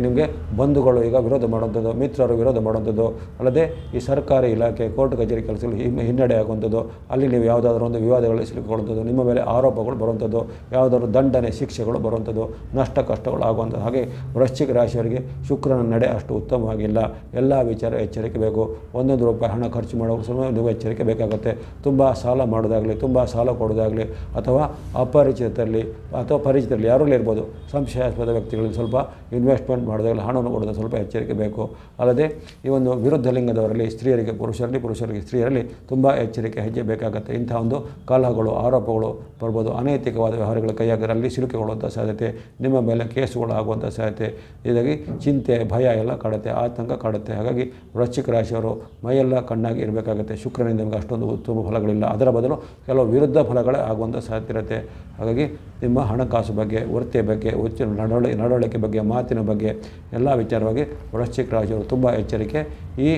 ನಿಮಗೆ ಬಂಧುಗಳು ಈಗ ವಿರೋಧ ಮಾಡುವಂಥದ್ದು ಮಿತ್ರರು ವಿರೋಧ ಮಾಡುವಂಥದ್ದು ಅಲ್ಲದೆ ಈ ಸರ್ಕಾರಿ ಇಲಾಖೆ ಕೋರ್ಟ್ ಕಚೇರಿ ಕೆಲಸಗಳು ಹಿಮ್- ಹಿನ್ನಡೆ ಆಗುವಂಥದ್ದು ಅಲ್ಲಿ ನೀವು ಯಾವುದಾದ್ರೂ ಒಂದು ವಿವಾದಗಳಲ್ಲಿ ಸಿಲುಕೊಳ್ಳುವಂಥದ್ದು ನಿಮ್ಮ ಮೇಲೆ ಆರೋಪಗಳು ಬರುವಂಥದ್ದು ಯಾವುದಾದ್ರೂ ದಂಡನೆ ಶಿಕ್ಷೆಗಳು ಬರುವಂಥದ್ದು ನಷ್ಟ ಕಷ್ಟಗಳು ಆಗುವಂಥದ್ದು ಹಾಗೆ ವೃಶ್ಚಿಕ ರಾಶಿಯವರಿಗೆ ಶುಕ್ರನ ನಡೆ ಅಷ್ಟು ಉತ್ತಮವಾಗಿಲ್ಲ ಎಲ್ಲ ವಿಚಾರ ಎಚ್ಚರಿಕೆ ಬೇಕು ಒಂದೊಂದು ರೂಪಾಯಿ ಹಣ ಖರ್ಚು ಮಾಡುವಾಗ ಸ್ವಲ್ಪ ನೀವು ಎಚ್ಚರಿಕೆ ಬೇಕಾಗುತ್ತೆ ತುಂಬ ಸಾಲ ಮಾಡೋದಾಗಲಿ ತುಂಬ ಸಾಲ ಕೊಡೋದಾಗಲಿ ಅಥವಾ ಅಪರಿಚಿತರಲ್ಲಿ ಅಥವಾ ಪರಿಚಿತರಲ್ಲಿ ಯಾರಲ್ಲಿ ಇರ್ಬೋದು ಸಂಶಯಾಸ್ಪದ ವ್ಯಕ್ತಿಗಳಿಗೆ ಸ್ವಲ್ಪ ಇನ್ವೆಸ್ಟ್ಮೆಂಟ್ ಮಾಡೋದಾಗಲಿ ಹಣವನ್ನು ಕೊಡೋದು ಸ್ವಲ್ಪ ಎಚ್ಚರಿಕೆ ಬೇಕು ಅಲ್ಲದೆ ಈ ಒಂದು ವಿರುದ್ಧ ಲಿಂಗದವರಲ್ಲಿ ಸ್ತ್ರೀಯರಿಗೆ ಪುರುಷರಲ್ಲಿ ಪುರುಷರಿಗೆ ಸ್ತ್ರೀಯರಲ್ಲಿ ತುಂಬ ಎಚ್ಚರಿಕೆ ಹೆಜ್ಜೆ ಬೇಕಾಗುತ್ತೆ ಇಂಥ ಒಂದು ಕಲಹಗಳು ಆರೋಪಗಳು ಬರ್ಬೋದು ಅನೈತಿಕವಾದ ವ್ಯವಹಾರಗಳ ಕೈಯಾಗಿರೋ ಅಲ್ಲಿ ಸಿಲುಕಿಕೊಳ್ಳುವಂಥ ಸಾಧ್ಯತೆ ನಿಮ್ಮ ಮೇಲೆ ಕೇಸುಗಳು ಆಗುವಂಥ ಸಾಧ್ಯತೆ ಇದಾಗಿ ಚಿಂತೆ ಭಯ ಎಲ್ಲ ಕಾಡುತ್ತೆ ಆತಂಕ ಕಾಡುತ್ತೆ ಹಾಗಾಗಿ ವೃಶ್ಚಿಕ ರಾಶಿಯವರು ಮೈಯೆಲ್ಲ ಕಣ್ಣಾಗಿ ಇರಬೇಕಾಗುತ್ತೆ ಶುಕ್ರನಿಂದ ನಿಮಗೆ ಅಷ್ಟೊಂದು ಉತ್ತಮ ಫಲಗಳಿಲ್ಲ ಅದರ ಬದಲು ಕೆಲವು ವಿರುದ್ಧ ಫಲಗಳೇ ಆಗುವಂಥ ಸಾಧ್ಯತೆ ಇರುತ್ತೆ ಹಾಗಾಗಿ ನಿಮ್ಮ ಹಣಕಾಸು ಬಗ್ಗೆ ವೃತ್ತಿಯ ಬಗ್ಗೆ ಉಚ್ಚ ನಡವಳಿ ನಡವಳಿಕೆ ಬಗ್ಗೆ ಮಾತಿನ ಬಗ್ಗೆ ಎಲ್ಲ ವಿಚಾರವಾಗಿ ವೃಶ್ಚಿಕ ರಾಶಿಯವರು ತುಂಬ ಎಚ್ಚರಿಕೆ ಈ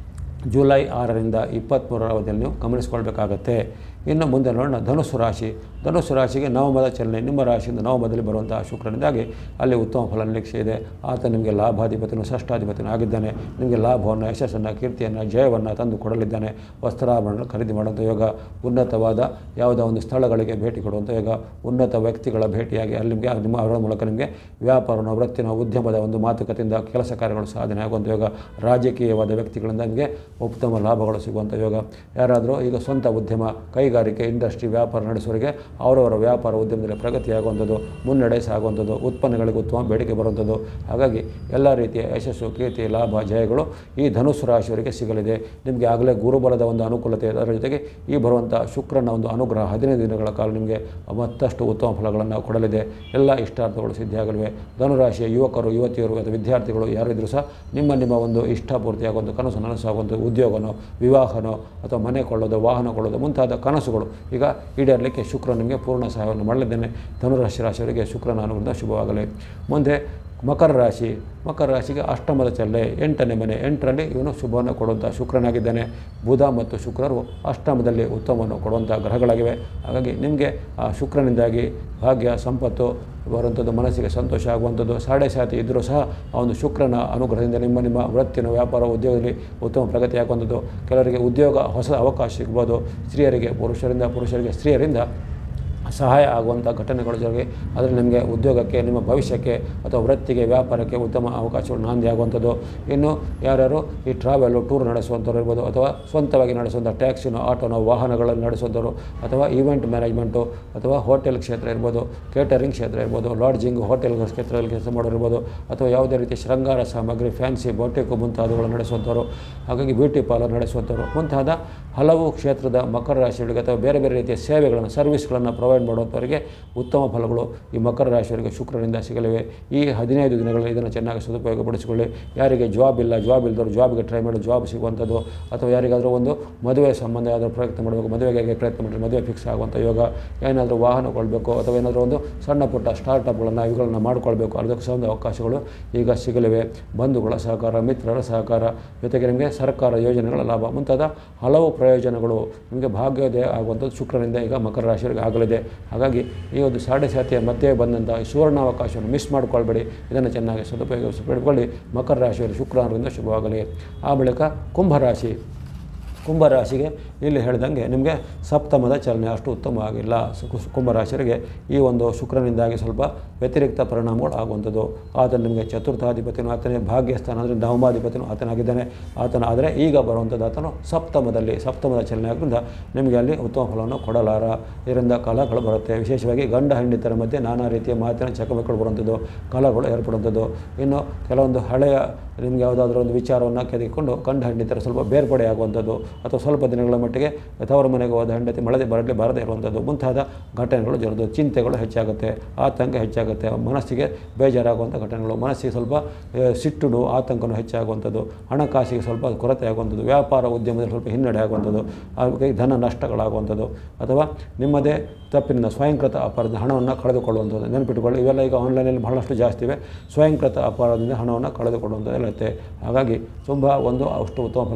ಜುಲೈ ಆರರಿಂದ ಇಪ್ಪತ್ತ್ಮೂರರ ಅವಧಿಯಲ್ಲಿ ನೀವು ಗಮನಿಸ್ಕೊಳ್ಬೇಕಾಗತ್ತೆ ಇನ್ನು ಮುಂದೆ ನೋಡೋಣ ಧನುಸ್ಸು ರಾಶಿ ಧನುಸ್ಸು ರಾಶಿಗೆ ನವಮದ ಚಲನೆ ನಿಮ್ಮ ರಾಶಿಯಿಂದ ನವಮದಲ್ಲಿ ಬರುವಂತಹ ಶುಕ್ರನಿಂದಾಗಿ ಅಲ್ಲಿ ಉತ್ತಮ ಫಲ ನಿರೀಕ್ಷೆ ಇದೆ ಆತ ನಿಮಗೆ ಲಾಭಾಧಿಪತಿನೂ ಷಷ್ಠಾಧಿಪತಿನೂ ಆಗಿದ್ದಾನೆ ನಿಮಗೆ ಲಾಭವನ್ನು ಯಶಸ್ಸನ್ನು ಕೀರ್ತಿಯನ್ನು ಜಯವನ್ನು ತಂದು ಕೊಡಲಿದ್ದಾನೆ ವಸ್ತ್ರಾಭರಣ ಖರೀದಿ ಮಾಡುವಂಥ ಯೋಗ ಉನ್ನತವಾದ ಯಾವುದೋ ಒಂದು ಸ್ಥಳಗಳಿಗೆ ಭೇಟಿ ಕೊಡುವಂಥ ಯೋಗ ಉನ್ನತ ವ್ಯಕ್ತಿಗಳ ಭೇಟಿಯಾಗಿ ಅಲ್ಲಿ ನಿಮಗೆ ನಿಮ್ಮ ಅವರ ಮೂಲಕ ನಿಮಗೆ ವ್ಯಾಪಾರನ ವೃತ್ತಿನ ಉದ್ಯಮದ ಒಂದು ಮಾತುಕತೆಯಿಂದ ಕೆಲಸ ಕಾರ್ಯಗಳು ಸಾಧನೆ ಆಗುವಂಥ ಯೋಗ ರಾಜಕೀಯವಾದ ವ್ಯಕ್ತಿಗಳಿಂದ ನಿಮಗೆ ಉತ್ತಮ ಲಾಭಗಳು ಸಿಗುವಂಥ ಯೋಗ ಯಾರಾದರೂ ಈಗ ಸ್ವಂತ ಉದ್ಯಮ ಕೈಗಾರಿಕೆ ಇಂಡಸ್ಟ್ರಿ ವ್ಯಾಪಾರ ನಡೆಸುವವರಿಗೆ ಅವರವರ ವ್ಯಾಪಾರ ಉದ್ಯಮದಲ್ಲಿ ಪ್ರಗತಿಯಾಗುವಂಥದ್ದು ಮುನ್ನಡೆ ಸಾಗುವಂಥದ್ದು ಉತ್ಪನ್ನಗಳಿಗೆ ಉತ್ತಮ ಬೇಡಿಕೆ ಬರುವಂಥದ್ದು ಹಾಗಾಗಿ ಎಲ್ಲ ರೀತಿಯ ಯಶಸ್ಸು ಕೀರ್ತಿ ಲಾಭ ಜಯಗಳು ಈ ಧನುಸ್ಸು ರಾಶಿಯವರಿಗೆ ಸಿಗಲಿದೆ ನಿಮಗೆ ಆಗಲೇ ಗುರುಬಲದ ಒಂದು ಅನುಕೂಲತೆ ಅದರ ಜೊತೆಗೆ ಈ ಬರುವಂಥ ಶುಕ್ರನ ಒಂದು ಅನುಗ್ರಹ ಹದಿನೈದು ದಿನಗಳ ಕಾಲ ನಿಮಗೆ ಮತ್ತಷ್ಟು ಉತ್ತಮ ಫಲಗಳನ್ನು ಕೊಡಲಿದೆ ಎಲ್ಲ ಇಷ್ಟಾರ್ಥಗಳು ಸಿದ್ಧಿಯಾಗಲಿವೆ ಧನುರಾಶಿಯ ಯುವಕರು ಯುವತಿಯರು ಅಥವಾ ವಿದ್ಯಾರ್ಥಿಗಳು ಯಾರಿದ್ರೂ ಸಹ ನಿಮ್ಮ ನಿಮ್ಮ ಒಂದು ಇಷ್ಟಪೂರ್ತಿಯಾಗುವಂಥ ಕನಸು ನನಸಾಗುವಂಥ ಉದ್ಯೋಗನೋ ವಿವಾಹನೋ ಅಥವಾ ಮನೆ ಕೊಳ್ಳೋದು ವಾಹನ ಕೊಳ್ಳೋದು ಮುಂತಾದ ಕನಸುಗಳು ಈಗ ಈಡೇರಲಿಕ್ಕೆ ಶುಕ್ರ ನಿಮಗೆ ಪೂರ್ಣ ಸಹಾಯವನ್ನು ಮಾಡಲಿದ್ದೇನೆ ಧನುರಾಶಿ ರಾಶಿಯವರಿಗೆ ಶುಕ್ರನ ಅನುಗ್ರಹ ಶುಭವಾಗಲಿ ಮುಂದೆ ಮಕರ ರಾಶಿ ಮಕರ ರಾಶಿಗೆ ಅಷ್ಟಮದ ಚಲ್ಲೆ ಎಂಟನೇ ಮನೆ ಎಂಟರಲ್ಲಿ ಇವನು ಶುಭವನ್ನು ಕೊಡುವಂಥ ಶುಕ್ರನಾಗಿದ್ದಾನೆ ಬುಧ ಮತ್ತು ಶುಕ್ರರು ಅಷ್ಟಮದಲ್ಲಿ ಉತ್ತಮವನ್ನು ಕೊಡುವಂಥ ಗ್ರಹಗಳಾಗಿವೆ ಹಾಗಾಗಿ ನಿಮಗೆ ಆ ಶುಕ್ರನಿಂದಾಗಿ ಭಾಗ್ಯ ಸಂಪತ್ತು ಬರುವಂಥದ್ದು ಮನಸ್ಸಿಗೆ ಸಂತೋಷ ಆಗುವಂಥದ್ದು ಸಾಡೆ ಸಾತಿ ಇದ್ದರೂ ಸಹ ಆ ಒಂದು ಶುಕ್ರನ ಅನುಗ್ರಹದಿಂದ ನಿಮ್ಮ ನಿಮ್ಮ ವೃತ್ತಿನ ವ್ಯಾಪಾರ ಉದ್ಯೋಗದಲ್ಲಿ ಉತ್ತಮ ಪ್ರಗತಿ ಆಗುವಂಥದ್ದು ಕೆಲವರಿಗೆ ಉದ್ಯೋಗ ಹೊಸ ಅವಕಾಶ ಸಿಗ್ಬೋದು ಸ್ತ್ರೀಯರಿಗೆ ಪುರುಷರಿಂದ ಪುರುಷರಿಗೆ ಸ್ತ್ರೀಯರಿಂದ ಸಹಾಯ ಆಗುವಂಥ ಘಟನೆಗಳು ಜೊತೆಗೆ ಅದರಲ್ಲಿ ನಿಮಗೆ ಉದ್ಯೋಗಕ್ಕೆ ನಿಮ್ಮ ಭವಿಷ್ಯಕ್ಕೆ ಅಥವಾ ವೃತ್ತಿಗೆ ವ್ಯಾಪಾರಕ್ಕೆ ಉತ್ತಮ ಅವಕಾಶಗಳು ನಾಂದಿ ಆಗುವಂಥದ್ದು ಇನ್ನು ಯಾರ್ಯಾರು ಈ ಟ್ರಾವೆಲು ಟೂರ್ ನಡೆಸುವಂಥವ್ರು ಇರ್ಬೋದು ಅಥವಾ ಸ್ವಂತವಾಗಿ ನಡೆಸುವಂಥ ಟ್ಯಾಕ್ಸಿನೋ ಆಟೋನೋ ವಾಹನಗಳನ್ನು ನಡೆಸುವಂಥವ್ರು ಅಥವಾ ಈವೆಂಟ್ ಮ್ಯಾನೇಜ್ಮೆಂಟು ಅಥವಾ ಹೋಟೆಲ್ ಕ್ಷೇತ್ರ ಇರ್ಬೋದು ಕೇಟರಿಂಗ್ ಕ್ಷೇತ್ರ ಇರ್ಬೋದು ಲಾಡ್ಜಿಂಗ್ ಹೋಟೆಲ್ ಕ್ಷೇತ್ರದಲ್ಲಿ ಕೆಲಸ ಮಾಡೋರು ಇರ್ಬೋದು ಅಥವಾ ಯಾವುದೇ ರೀತಿ ಶೃಂಗಾರ ಸಾಮಗ್ರಿ ಫ್ಯಾನ್ಸಿ ಬೊಟೆಕು ಮುಂತಾದವುಗಳನ್ನು ನಡೆಸುವಂಥವ್ರು ಹಾಗಾಗಿ ಬ್ಯೂಟಿ ಪಾರ್ಲರ್ ನಡೆಸುವಂಥವ್ರು ಮುಂತಾದ ಹಲವು ಕ್ಷೇತ್ರದ ಮಕರ ರಾಶಿಯವರಿಗೆ ಅಥವಾ ಬೇರೆ ಬೇರೆ ರೀತಿಯ ಸೇವೆಗಳನ್ನು ಸರ್ವಿಸ್ಗಳನ್ನು ಪ್ರೊವೈಡ್ ಮಾಡುವಂಥವರಿಗೆ ಉತ್ತಮ ಫಲಗಳು ಈ ಮಕರ ರಾಶಿಯವರಿಗೆ ಶುಕ್ರನಿಂದ ಸಿಗಲಿವೆ ಈ ಹದಿನೈದು ದಿನಗಳಲ್ಲಿ ಇದನ್ನು ಚೆನ್ನಾಗಿ ಸದುಪಯೋಗಪಡಿಸಿಕೊಳ್ಳಿ ಯಾರಿಗೆ ಜಾಬ್ ಇಲ್ಲ ಜಾಬ್ ಇಲ್ಲದವರು ಜಾಬ್ಗೆ ಟ್ರೈ ಮಾಡಿ ಜಾಬ್ ಸಿಗುವಂಥದ್ದು ಅಥವಾ ಯಾರಿಗಾದರೂ ಒಂದು ಮದುವೆ ಸಂಬಂಧ ಯಾವ್ದಾದ್ರು ಪ್ರಯತ್ನ ಮಾಡಬೇಕು ಮದುವೆಗೆ ಪ್ರಯತ್ನ ಮಾಡಿ ಮದುವೆ ಫಿಕ್ಸ್ ಆಗುವಂಥ ಯೋಗ ಏನಾದರೂ ವಾಹನ ಕೊಡಬೇಕು ಅಥವಾ ಏನಾದರೂ ಒಂದು ಸಣ್ಣ ಪುಟ್ಟ ಸ್ಟಾರ್ಟಪ್ಗಳನ್ನು ಇವುಗಳನ್ನು ಮಾಡಿಕೊಳ್ಬೇಕು ಅದಕ್ಕೆ ಸಹ ಒಂದು ಅವಕಾಶಗಳು ಈಗ ಸಿಗಲಿವೆ ಬಂಧುಗಳ ಸಹಕಾರ ಮಿತ್ರರ ಸಹಕಾರ ಜೊತೆಗೆ ನಿಮಗೆ ಸರ್ಕಾರ ಯೋಜನೆಗಳ ಲಾಭ ಮುಂತಾದ ಹಲವು ಪ್ರಯೋಜನಗಳು ನಿಮಗೆ ಭಾಗ್ಯೋದಯ ಆಗುವಂಥದ್ದು ಶುಕ್ರನಿಂದ ಈಗ ಮಕರ ರಾಶಿಯವರಿಗೆ ಆಗಲಿದೆ ಹಾಗಾಗಿ ಈ ಒಂದು ಸಾಡೆ ಸಾತಿಯ ಮಧ್ಯೆ ಬಂದಂಥ ಈ ಸುವರ್ಣಾವಕಾಶವನ್ನು ಮಿಸ್ ಮಾಡಿಕೊಳ್ಬೇಡಿ ಇದನ್ನು ಚೆನ್ನಾಗಿ ಸದುಪಯೋಗಿಸಿಕೊಳ್ಳಿ ಮಕರ ರಾಶಿಯವರು ಶುಕ್ರವಾರದಿಂದ ಶುಭವಾಗಲಿ ಆ ಬಳಿಕ ಕುಂಭರಾಶಿ ಕುಂಭರಾಶಿಗೆ ಇಲ್ಲಿ ಹೇಳಿದಂಗೆ ನಿಮಗೆ ಸಪ್ತಮದ ಚಲನೆ ಅಷ್ಟು ಉತ್ತಮವಾಗಿಲ್ಲ ಸು- ಕು- ಕುಂಭರಾಶಿಯರಿಗೆ ಈ ಒಂದು ಶುಕ್ರನಿಂದಾಗಿ ಸ್ವಲ್ಪ ವ್ಯತಿರಿಕ್ತ ಪರಿಣಾಮಗಳು ಆಗುವಂಥದ್ದು ಆತ ನಿಮಗೆ ಚತುರ್ಥಾಧಿಪತಿನೂ ಆತನೇ ಭಾಗ್ಯಸ್ಥಾನ ಅಂದರೆ ನವಮಾಧಿಪತಿನೂ ಆತನಾಗಿದ್ದಾನೆ ಆತನ ಆದರೆ ಈಗ ಬರುವಂಥದ್ದು ಆತನು ಸಪ್ತಮದಲ್ಲಿ ಸಪ್ತಮದ ಚಲನೆ ಆಗೋದ್ರಿಂದ ನಿಮಗೆ ಅಲ್ಲಿ ಉತ್ತಮ ಫಲವನ್ನು ಕೊಡಲಾರ ಇದರಿಂದ ಕಲಹಗಳು ಬರುತ್ತೆ ವಿಶೇಷವಾಗಿ ಗಂಡ ಹೆಂಡಿತರ ಮಧ್ಯೆ ನಾನಾ ರೀತಿಯ ಮಾತಿನ ಚಕಮಕಗಳು ಬರುವಂಥದ್ದು ಕಲಹಗಳು ಏರ್ಪಡುವಂಥದ್ದು ಇನ್ನು ಕೆಲವೊಂದು ಹಳೆಯ ನಿಮಗೆ ಯಾವುದಾದ್ರೂ ಒಂದು ವಿಚಾರವನ್ನು ಕೆದಕಿಕೊಂಡು ಗಂಡ ಹೆಂಡಿತರ ಸ್ವಲ್ಪ ಬೇರ್ಪಡೆ ಆಗುವಂಥದ್ದು ಅಥವಾ ಸ್ವಲ್ಪ ದಿನಗಳ ಮಟ್ಟಿಗೆ ತವರ ಮನೆಗೆ ಹೋದ ಹೆಂಡತಿ ಮಳದೆ ಬರಲಿ ಬಾರದೇ ಇರುವಂಥದ್ದು ಮುಂತಾದ ಘಟನೆಗಳು ಜರುವುದು ಚಿಂತೆಗಳು ಹೆಚ್ಚಾಗುತ್ತೆ ಆತಂಕ ಹೆಚ್ಚಾಗುತ್ತೆ ಮನಸ್ಸಿಗೆ ಬೇಜಾರಾಗುವಂಥ ಘಟನೆಗಳು ಮನಸ್ಸಿಗೆ ಸ್ವಲ್ಪ ಆ, ಸಿಟ್ಟು ನೋವು, ಆತಂಕನೂ ಹೆಚ್ಚಾಗುವಂಥದ್ದು ಹಣಕಾಸಿಗೆ ಸ್ವಲ್ಪ ಕೊರತೆ ಆಗುವಂಥದ್ದು ವ್ಯಾಪಾರ ಉದ್ಯಮದಲ್ಲಿ ಸ್ವಲ್ಪ ಹಿನ್ನಡೆ ಆಗುವಂಥದ್ದು ಹಾಗಾಗಿ ಧನ ನಷ್ಟಗಳಾಗುವಂಥದ್ದು ಅಥವಾ ನಿಮ್ಮದೇ ತಪ್ಪಿನಿಂದ ಸ್ವಯಂಕೃತ ಅಪರಾಧ ಹಣವನ್ನು ಕಳೆದುಕೊಳ್ಳುವಂಥದ್ದು ನೆನಪಿಟ್ಟುಕೊಳ್ಳಿ ಇವೆಲ್ಲ ಈಗ ಆನ್ಲೈನಲ್ಲಿ ಬಹಳಷ್ಟು ಜಾಸ್ತಿ ಇವೆ ಸ್ವಯಂಕೃತ ಅಪರಾಧದಿಂದ ಹಣವನ್ನು ಕಳೆದುಕೊಳ್ಳುವಂಥದ್ದು ಇರುತ್ತೆ ಹಾಗಾಗಿ ತುಂಬ ಒಂದು ಅಷ್ಟು ಉತ್ತಮ ಫಲಗಳು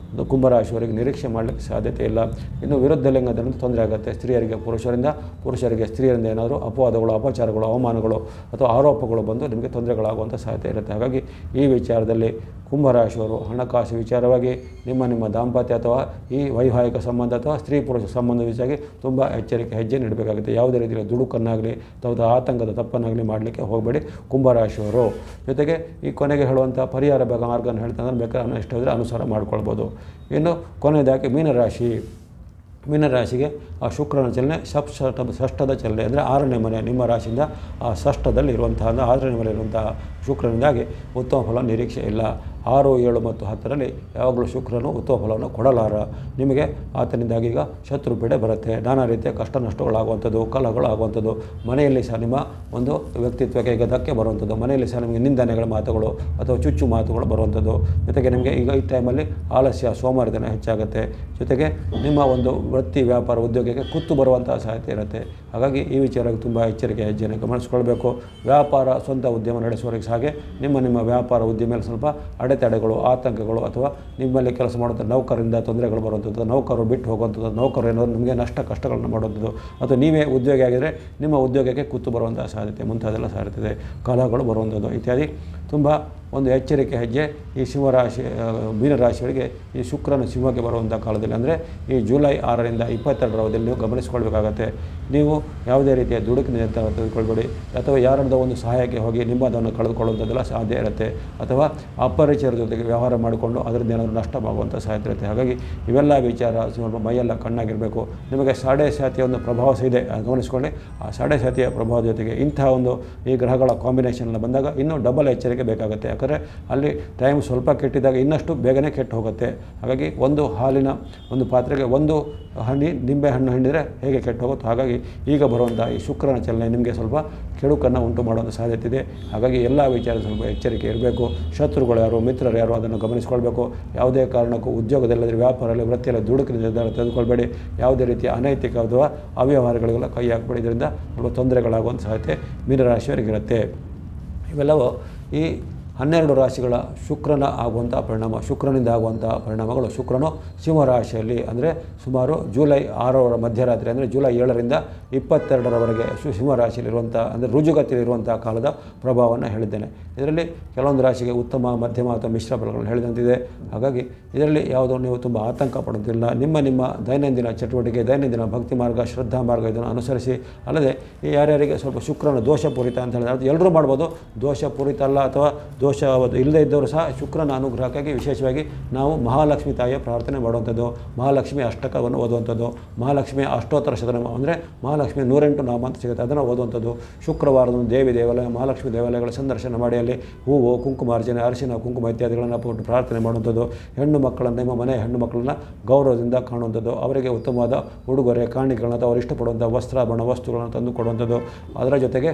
ಒಂದು ಕುಂಭರಾಶಿಯವರಿಗೆ ನಿರೀಕ್ಷೆ ಮಾಡಲಿಕ್ಕೆ ಸಾಧ್ಯತೆ ಇಲ್ಲ ಇನ್ನು ವಿರುದ್ಧ ಲಿಂಗದಿಂದ ತೊಂದರೆ ಆಗುತ್ತೆ ಸ್ತ್ರೀಯರಿಗೆ ಪುರುಷರಿಂದ ಪುರುಷರಿಗೆ ಸ್ತ್ರೀಯರಿಂದ ಏನಾದರೂ ಅಪವಾದಗಳು ಅಪಚಾರಗಳು ಅವಮಾನಗಳು ಅಥವಾ ಆರೋಪಗಳು ಬಂದು ನಿಮಗೆ ತೊಂದರೆಗಳಾಗುವಂಥ ಸಾಧ್ಯತೆ ಇರುತ್ತೆ ಹಾಗಾಗಿ ಈ ವಿಚಾರದಲ್ಲಿ ಕುಂಭರಾಶಿಯವರು ಹಣಕಾಸು ವಿಚಾರವಾಗಿ ನಿಮ್ಮ ನಿಮ್ಮ ದಾಂಪತ್ಯ ಅಥವಾ ಈ ವೈವಾಹಿಕ ಸಂಬಂಧ ಅಥವಾ ಸ್ತ್ರೀ ಪುರುಷ ಸಂಬಂಧ ವಿಚಾರವಾಗಿ ತುಂಬ ಎಚ್ಚರಿಕೆ ಹೆಜ್ಜೆ ನೀಡಬೇಕಾಗುತ್ತೆ ಯಾವುದೇ ರೀತಿಯ ದುಡುಕನ್ನಾಗಲಿ ಅಥವಾ ಆತಂಕದ ತಪ್ಪನ್ನಾಗಲಿ ಮಾಡಲಿಕ್ಕೆ ಹೋಗಬೇಡಿ ಕುಂಭರಾಶಿಯವರು ಜೊತೆಗೆ ಈ ಕೊನೆಗೆ ಹೇಳುವಂಥ ಪರಿಹಾರ ಬೇಗ ಮಾರ್ಗನ ಹೇಳ್ತಾರೆ ಬೇಕಾದ್ರೆ ಇಷ್ಟ ಇದ್ದರೆ ಅನುಸಾರ ಮಾಡ್ಕೊಳ್ಬೋದು ಇನ್ನು ಕೊನೆಯದಾಗಿ ಮೀನರಾಶಿ ಮೀನರಾಶಿಗೆ ಆ ಶುಕ್ರನ ಚಲನೆ ಸಪ್ತ ಷಷ್ಠದ ಚಲನೆ ಅಂದರೆ ಆರನೇ ಮನೆ ನಿಮ್ಮ ರಾಶಿಯಿಂದ ಆ ಷಷ್ಠದಲ್ಲಿ ಇರುವಂತಹ ಅಂದರೆ ಆರನೇ ಮನೆ ಇರುವಂತಹ ಶುಕ್ರನಿಂದಾಗಿ ಉತ್ತಮ ಫಲ ನಿರೀಕ್ಷೆ ಇಲ್ಲ ಆರು ಏಳು ಮತ್ತು ಹತ್ತರಲ್ಲಿ ಯಾವಾಗಲೂ ಶುಕ್ರನು ಉತ್ತಮ ಫಲವನ್ನು ಕೊಡಲಾರ ನಿಮಗೆ ಆತನಿಂದಾಗಿ ಈಗ ಶತ್ರು ಪೀಡೆ ಬರುತ್ತೆ ನಾನಾ ರೀತಿಯ ಕಷ್ಟ ನಷ್ಟಗಳಾಗುವಂಥದ್ದು ಕಲಹಗಳಾಗುವಂಥದ್ದು ಮನೆಯಲ್ಲಿ ಸಹ ನಿಮ್ಮ ಒಂದು ವ್ಯಕ್ತಿತ್ವಕ್ಕೆ ಈಗ ಧಕ್ಕೆ ಬರುವಂಥದ್ದು ಮನೆಯಲ್ಲಿ ಸಹ ನಿಮಗೆ ನಿಂದನೆಗಳ ಮಾತುಗಳು ಅಥವಾ ಚುಚ್ಚು ಮಾತುಗಳು ಬರುವಂಥದ್ದು ಜೊತೆಗೆ ನಿಮಗೆ ಈಗ ಈ ಟೈಮಲ್ಲಿ ಆಲಸ್ಯ ಸೋಮಾರಿತನ ಹೆಚ್ಚಾಗುತ್ತೆ ಜೊತೆಗೆ ನಿಮ್ಮ ಒಂದು ವೃತ್ತಿ ವ್ಯಾಪಾರ ಉದ್ಯೋಗಕ್ಕೆ ಕುತ್ತು ಬರುವಂತಹ ಸಾಧ್ಯತೆ ಇರುತ್ತೆ ಹಾಗಾಗಿ ಈ ವಿಚಾರಕ್ಕೆ ತುಂಬ ಎಚ್ಚರಿಕೆ ಹೆಜ್ಜೆಯನ್ನು ಗಮನಿಸ್ಕೊಳ್ಬೇಕು ವ್ಯಾಪಾರ ಸ್ವಂತ ಉದ್ಯಮ ನಡೆಸುವವರಿಗೆ ಹಾಗೆ ನಿಮ್ಮ ನಿಮ್ಮ ವ್ಯಾಪಾರ ಉದ್ಯಮದಲ್ಲಿ ಸ್ವಲ್ಪ ಅಡೆತಡೆಗಳು ಆತಂಕಗಳು ಅಥವಾ ನಿಮ್ಮಲ್ಲಿ ಕೆಲಸ ಮಾಡುವಂಥ ನೌಕರರಿಂದ ತೊಂದರೆಗಳು ಬರುವಂಥದ್ದು ನೌಕರರು ಬಿಟ್ಟು ಹೋಗುವಂಥದ್ದು ನೌಕರು ಏನಾದ್ರು ನಿಮಗೆ ನಷ್ಟ ಕಷ್ಟಗಳನ್ನು ಮಾಡುವಂಥದ್ದು ಅಥವಾ ನೀವೇ ಉದ್ಯೋಗಿ ಆಗಿದ್ದರೆ ನಿಮ್ಮ ಉದ್ಯೋಗಕ್ಕೆ ಕುತ್ತು ಬರುವಂಥ ಸಾಧ್ಯತೆ ಮುಂತಾದೆಲ್ಲ ಸಾಧ್ಯತೆ ಇದೆ ಕಲಹಗಳು ಬರುವಂಥದ್ದು ಇತ್ಯಾದಿ ತುಂಬ ಒಂದು ಎಚ್ಚರಿಕೆ ಹೆಜ್ಜೆ ಈ ಸಿಂಹರಾಶಿ ಆ, ಮೀನರಾಶಿಯವರಿಗೆ ಈ ಶುಕ್ರನ ಸಿಂಹಕ್ಕೆ ಬರುವಂಥ ಕಾಲದಲ್ಲಿ ಅಂದರೆ ಈ ಜುಲೈ ಆರರಿಂದ ಇಪ್ಪತ್ತೆರಡರ ಅವಧಿಯಲ್ಲಿ ನೀವು ಗಮನಿಸ್ಕೊಳ್ಬೇಕಾಗತ್ತೆ ನೀವು ಯಾವುದೇ ರೀತಿಯ ದುಡುಕಿನ ನಿರ್ಧಾರ ತೆಗೆದುಕೊಳ್ಬೇಡಿ ಅಥವಾ ಯಾರದ್ದು ಒಂದು ಸಹಾಯಕ್ಕೆ ಹೋಗಿ ನಿಮ್ಮದನ್ನು ಕಳೆದುಕೊಳ್ಳುವಂಥದ್ದೆಲ್ಲ ಸಾಧ್ಯ ಇರುತ್ತೆ ಅಥವಾ ಅಪರಿಚಯರ ಜೊತೆಗೆ ವ್ಯವಹಾರ ಮಾಡಿಕೊಂಡು ಅದರಿಂದ ಏನಾದರೂ ನಷ್ಟವಾಗುವಂಥ ಸಾಧ್ಯತೆ ಇರುತ್ತೆ ಹಾಗಾಗಿ ಇವೆಲ್ಲ ವಿಚಾರ ಸ್ವಲ್ಪ ಮೈಯೆಲ್ಲ ಕಣ್ಣಾಗಿರಬೇಕು ನಿಮಗೆ ಸಾಡೆ ಸಾತಿಯ ಒಂದು ಪ್ರಭಾವ ಸಹ ಇದೆ ಅದು ಗಮನಿಸ್ಕೊಳ್ಳಿ ಆ ಸಾಡೆ ಸಾತಿಯ ಪ್ರಭಾವದ ಜೊತೆಗೆ ಇಂತಹ ಒಂದು ಈ ಗ್ರಹಗಳ ಕಾಂಬಿನೇಷನ್ ಬಂದಾಗ ಇನ್ನೂ ಡಬಲ್ ಎಚ್ಚರಿಕೆ ಬೇಕಾಗುತ್ತೆ ಯಾಕಂದರೆ ಅಲ್ಲಿ ಟೈಮ್ ಸ್ವಲ್ಪ ಕೆಟ್ಟಿದಾಗ ಇನ್ನಷ್ಟು ಬೇಗನೆ ಕೆಟ್ಟು ಹೋಗುತ್ತೆ ಹಾಗಾಗಿ ಒಂದು ಹಾಲಿನ ಒಂದು ಪಾತ್ರೆಗೆ ಒಂದು ಹಣ್ಣಿ ನಿಂಬೆ ಹಣ್ಣು ಹಿಂಡಿದರೆ ಹೇಗೆ ಕೆಟ್ಟು ಹೋಗುತ್ತೋ ಹಾಗಾಗಿ ಈಗ ಬರುವಂಥ ಈ ಶುಕ್ರನ ಚಲನೆ ನಿಮಗೆ ಸ್ವಲ್ಪ ಕೆಡುಕನ್ನು ಉಂಟು ಮಾಡುವಂಥ ಸಾಧ್ಯತೆ ಇದೆ ಹಾಗಾಗಿ ಎಲ್ಲ ವಿಚಾರ ಸ್ವಲ್ಪ ಎಚ್ಚರಿಕೆ ಇರಬೇಕು ಶತ್ರುಗಳು ಯಾರು ಮಿತ್ರರು ಯಾರು ಅದನ್ನು ಗಮನಿಸ್ಕೊಳ್ಬೇಕು ಯಾವುದೇ ಕಾರಣಕ್ಕೂ ಉದ್ಯೋಗದಲ್ಲದ್ರೆ ವ್ಯಾಪಾರದಲ್ಲಿ ವೃತ್ತಿಯಲ್ಲಿ ದುಡುಕಿನ ನಿರ್ಧಾರ ತೆಗೆದುಕೊಳ್ಬೇಡಿ ಯಾವುದೇ ರೀತಿಯ ಅನೈತಿಕ ಅಥವಾ ಅವ್ಯವಹಾರಗಳಿಗೆಲ್ಲ ಕೈ ಹಾಕಬೇಡಿ ಇದರಿಂದ ಸ್ವಲ್ಪ ತೊಂದರೆಗಳಾಗುವಂಥ ಸಾಧ್ಯತೆ ಮೀನರಾಶಿಯವರಿಗಿರುತ್ತೆ ಇವೆಲ್ಲವೂ ಈ ಹನ್ನೆರಡು ರಾಶಿಗಳ ಶುಕ್ರನ ಆಗುವಂಥ ಪರಿಣಾಮ ಶುಕ್ರನಿಂದ ಆಗುವಂಥ ಪರಿಣಾಮಗಳು ಶುಕ್ರನು ಸಿಂಹರಾಶಿಯಲ್ಲಿ ಅಂದರೆ ಸುಮಾರು ಜುಲೈ ಆರರ ಮಧ್ಯರಾತ್ರಿ ಅಂದರೆ ಜುಲೈ ಏಳರಿಂದ ಇಪ್ಪತ್ತೆರಡರವರೆಗೆ ಶು ಸಿಂಹರಾಶಿಯಲ್ಲಿರುವಂಥ ಅಂದರೆ ರುಜುಗತಿಯಲ್ಲಿರುವಂಥ ಕಾಲದ ಪ್ರಭಾವವನ್ನು ಹೇಳಿದ್ದೇನೆ ಇದರಲ್ಲಿ ಕೆಲವೊಂದು ರಾಶಿಗೆ ಉತ್ತಮ ಮಧ್ಯಮ ಅಥವಾ ಮಿಶ್ರ ಫಲಗಳನ್ನು ಹೇಳಿದಂತಿದೆ ಹಾಗಾಗಿ ಇದರಲ್ಲಿ ಯಾವುದೋ ನೀವು ತುಂಬ ಆತಂಕ ಪಡುತ್ತಿಲ್ಲ ನಿಮ್ಮ ನಿಮ್ಮ ದೈನಂದಿನ ಚಟುವಟಿಕೆ ದೈನಂದಿನ ಭಕ್ತಿ ಮಾರ್ಗ ಶ್ರದ್ಧಾ ಮಾರ್ಗ ಇದನ್ನು ಅನುಸರಿಸಿ ಅಲ್ಲದೆ ಈ ಯಾರ್ಯಾರಿಗೆ ಸ್ವಲ್ಪ ಶುಕ್ರನ ದೋಷಪೂರಿತ ಅಂತ ಹೇಳಿದ್ರೆ ಅದು ಎಲ್ಲರೂ ಮಾಡ್ಬೋದು ದೋಷಪೂರಿತ ಅಲ್ಲ ಅಥವಾ ದೋಷ ಅದು ಇಲ್ಲದೇ ಇದ್ದವರು ಸಹ ಶುಕ್ರನ ಅನುಗ್ರಹಕ್ಕಾಗಿ ವಿಶೇಷವಾಗಿ ನಾವು ಮಹಾಲಕ್ಷ್ಮಿ ತಾಯಿಯ ಪ್ರಾರ್ಥನೆ ಮಾಡುವಂಥದ್ದು ಮಹಾಲಕ್ಷ್ಮಿ ಅಷ್ಟಕವನ್ನು ಓದುವಂಥದ್ದು ಮಹಾಲಕ್ಷ್ಮಿ ಅಷ್ಟೋತ್ತರ ಶತನಾಮ ಅಂದರೆ ಮಹಾಲಕ್ಷ್ಮಿ ನೂರೆಂಟು ನಾಮ ಅಂತ ಸಿಗುತ್ತೆ ಅದನ್ನು ಓದುವಂಥದ್ದು ಶುಕ್ರವಾರದ ದೇವಿ ದೇವಾಲಯ ಮಹಾಲಕ್ಷ್ಮಿ ದೇವಾಲಯಗಳ ಸಂದರ್ಶನ ಮಾಡಿ ಅಲ್ಲಿ ಹೂವು ಕುಂಕುಮಾರ್ಜನೆ ಅರಿಶಿನ ಕುಂಕುಮ ಇತ್ಯಾದಿಗಳನ್ನು ಕೊಟ್ಟು ಪ್ರಾರ್ಥನೆ ಮಾಡುವಂಥದ್ದು ಹೆಣ್ಣು ಮಕ್ಕಳನ್ನು ನಿಮ್ಮ ಮನೆಯ ಹೆಣ್ಣು ಮಕ್ಕಳನ್ನ ಗೌರವದಿಂದ ಕಾಣುವಂಥದ್ದು ಅವರಿಗೆ ಉತ್ತಮವಾದ ಉಡುಗೊರೆ ಕಾಣಿಕೆಗಳನ್ನು ಅಥವಾ ಅವರು ಇಷ್ಟಪಡುವಂಥ ವಸ್ತ್ರಾಭರಣ ವಸ್ತುಗಳನ್ನು ತಂದು ಕೊಡುವಂಥದ್ದು ಅದರ ಜೊತೆಗೆ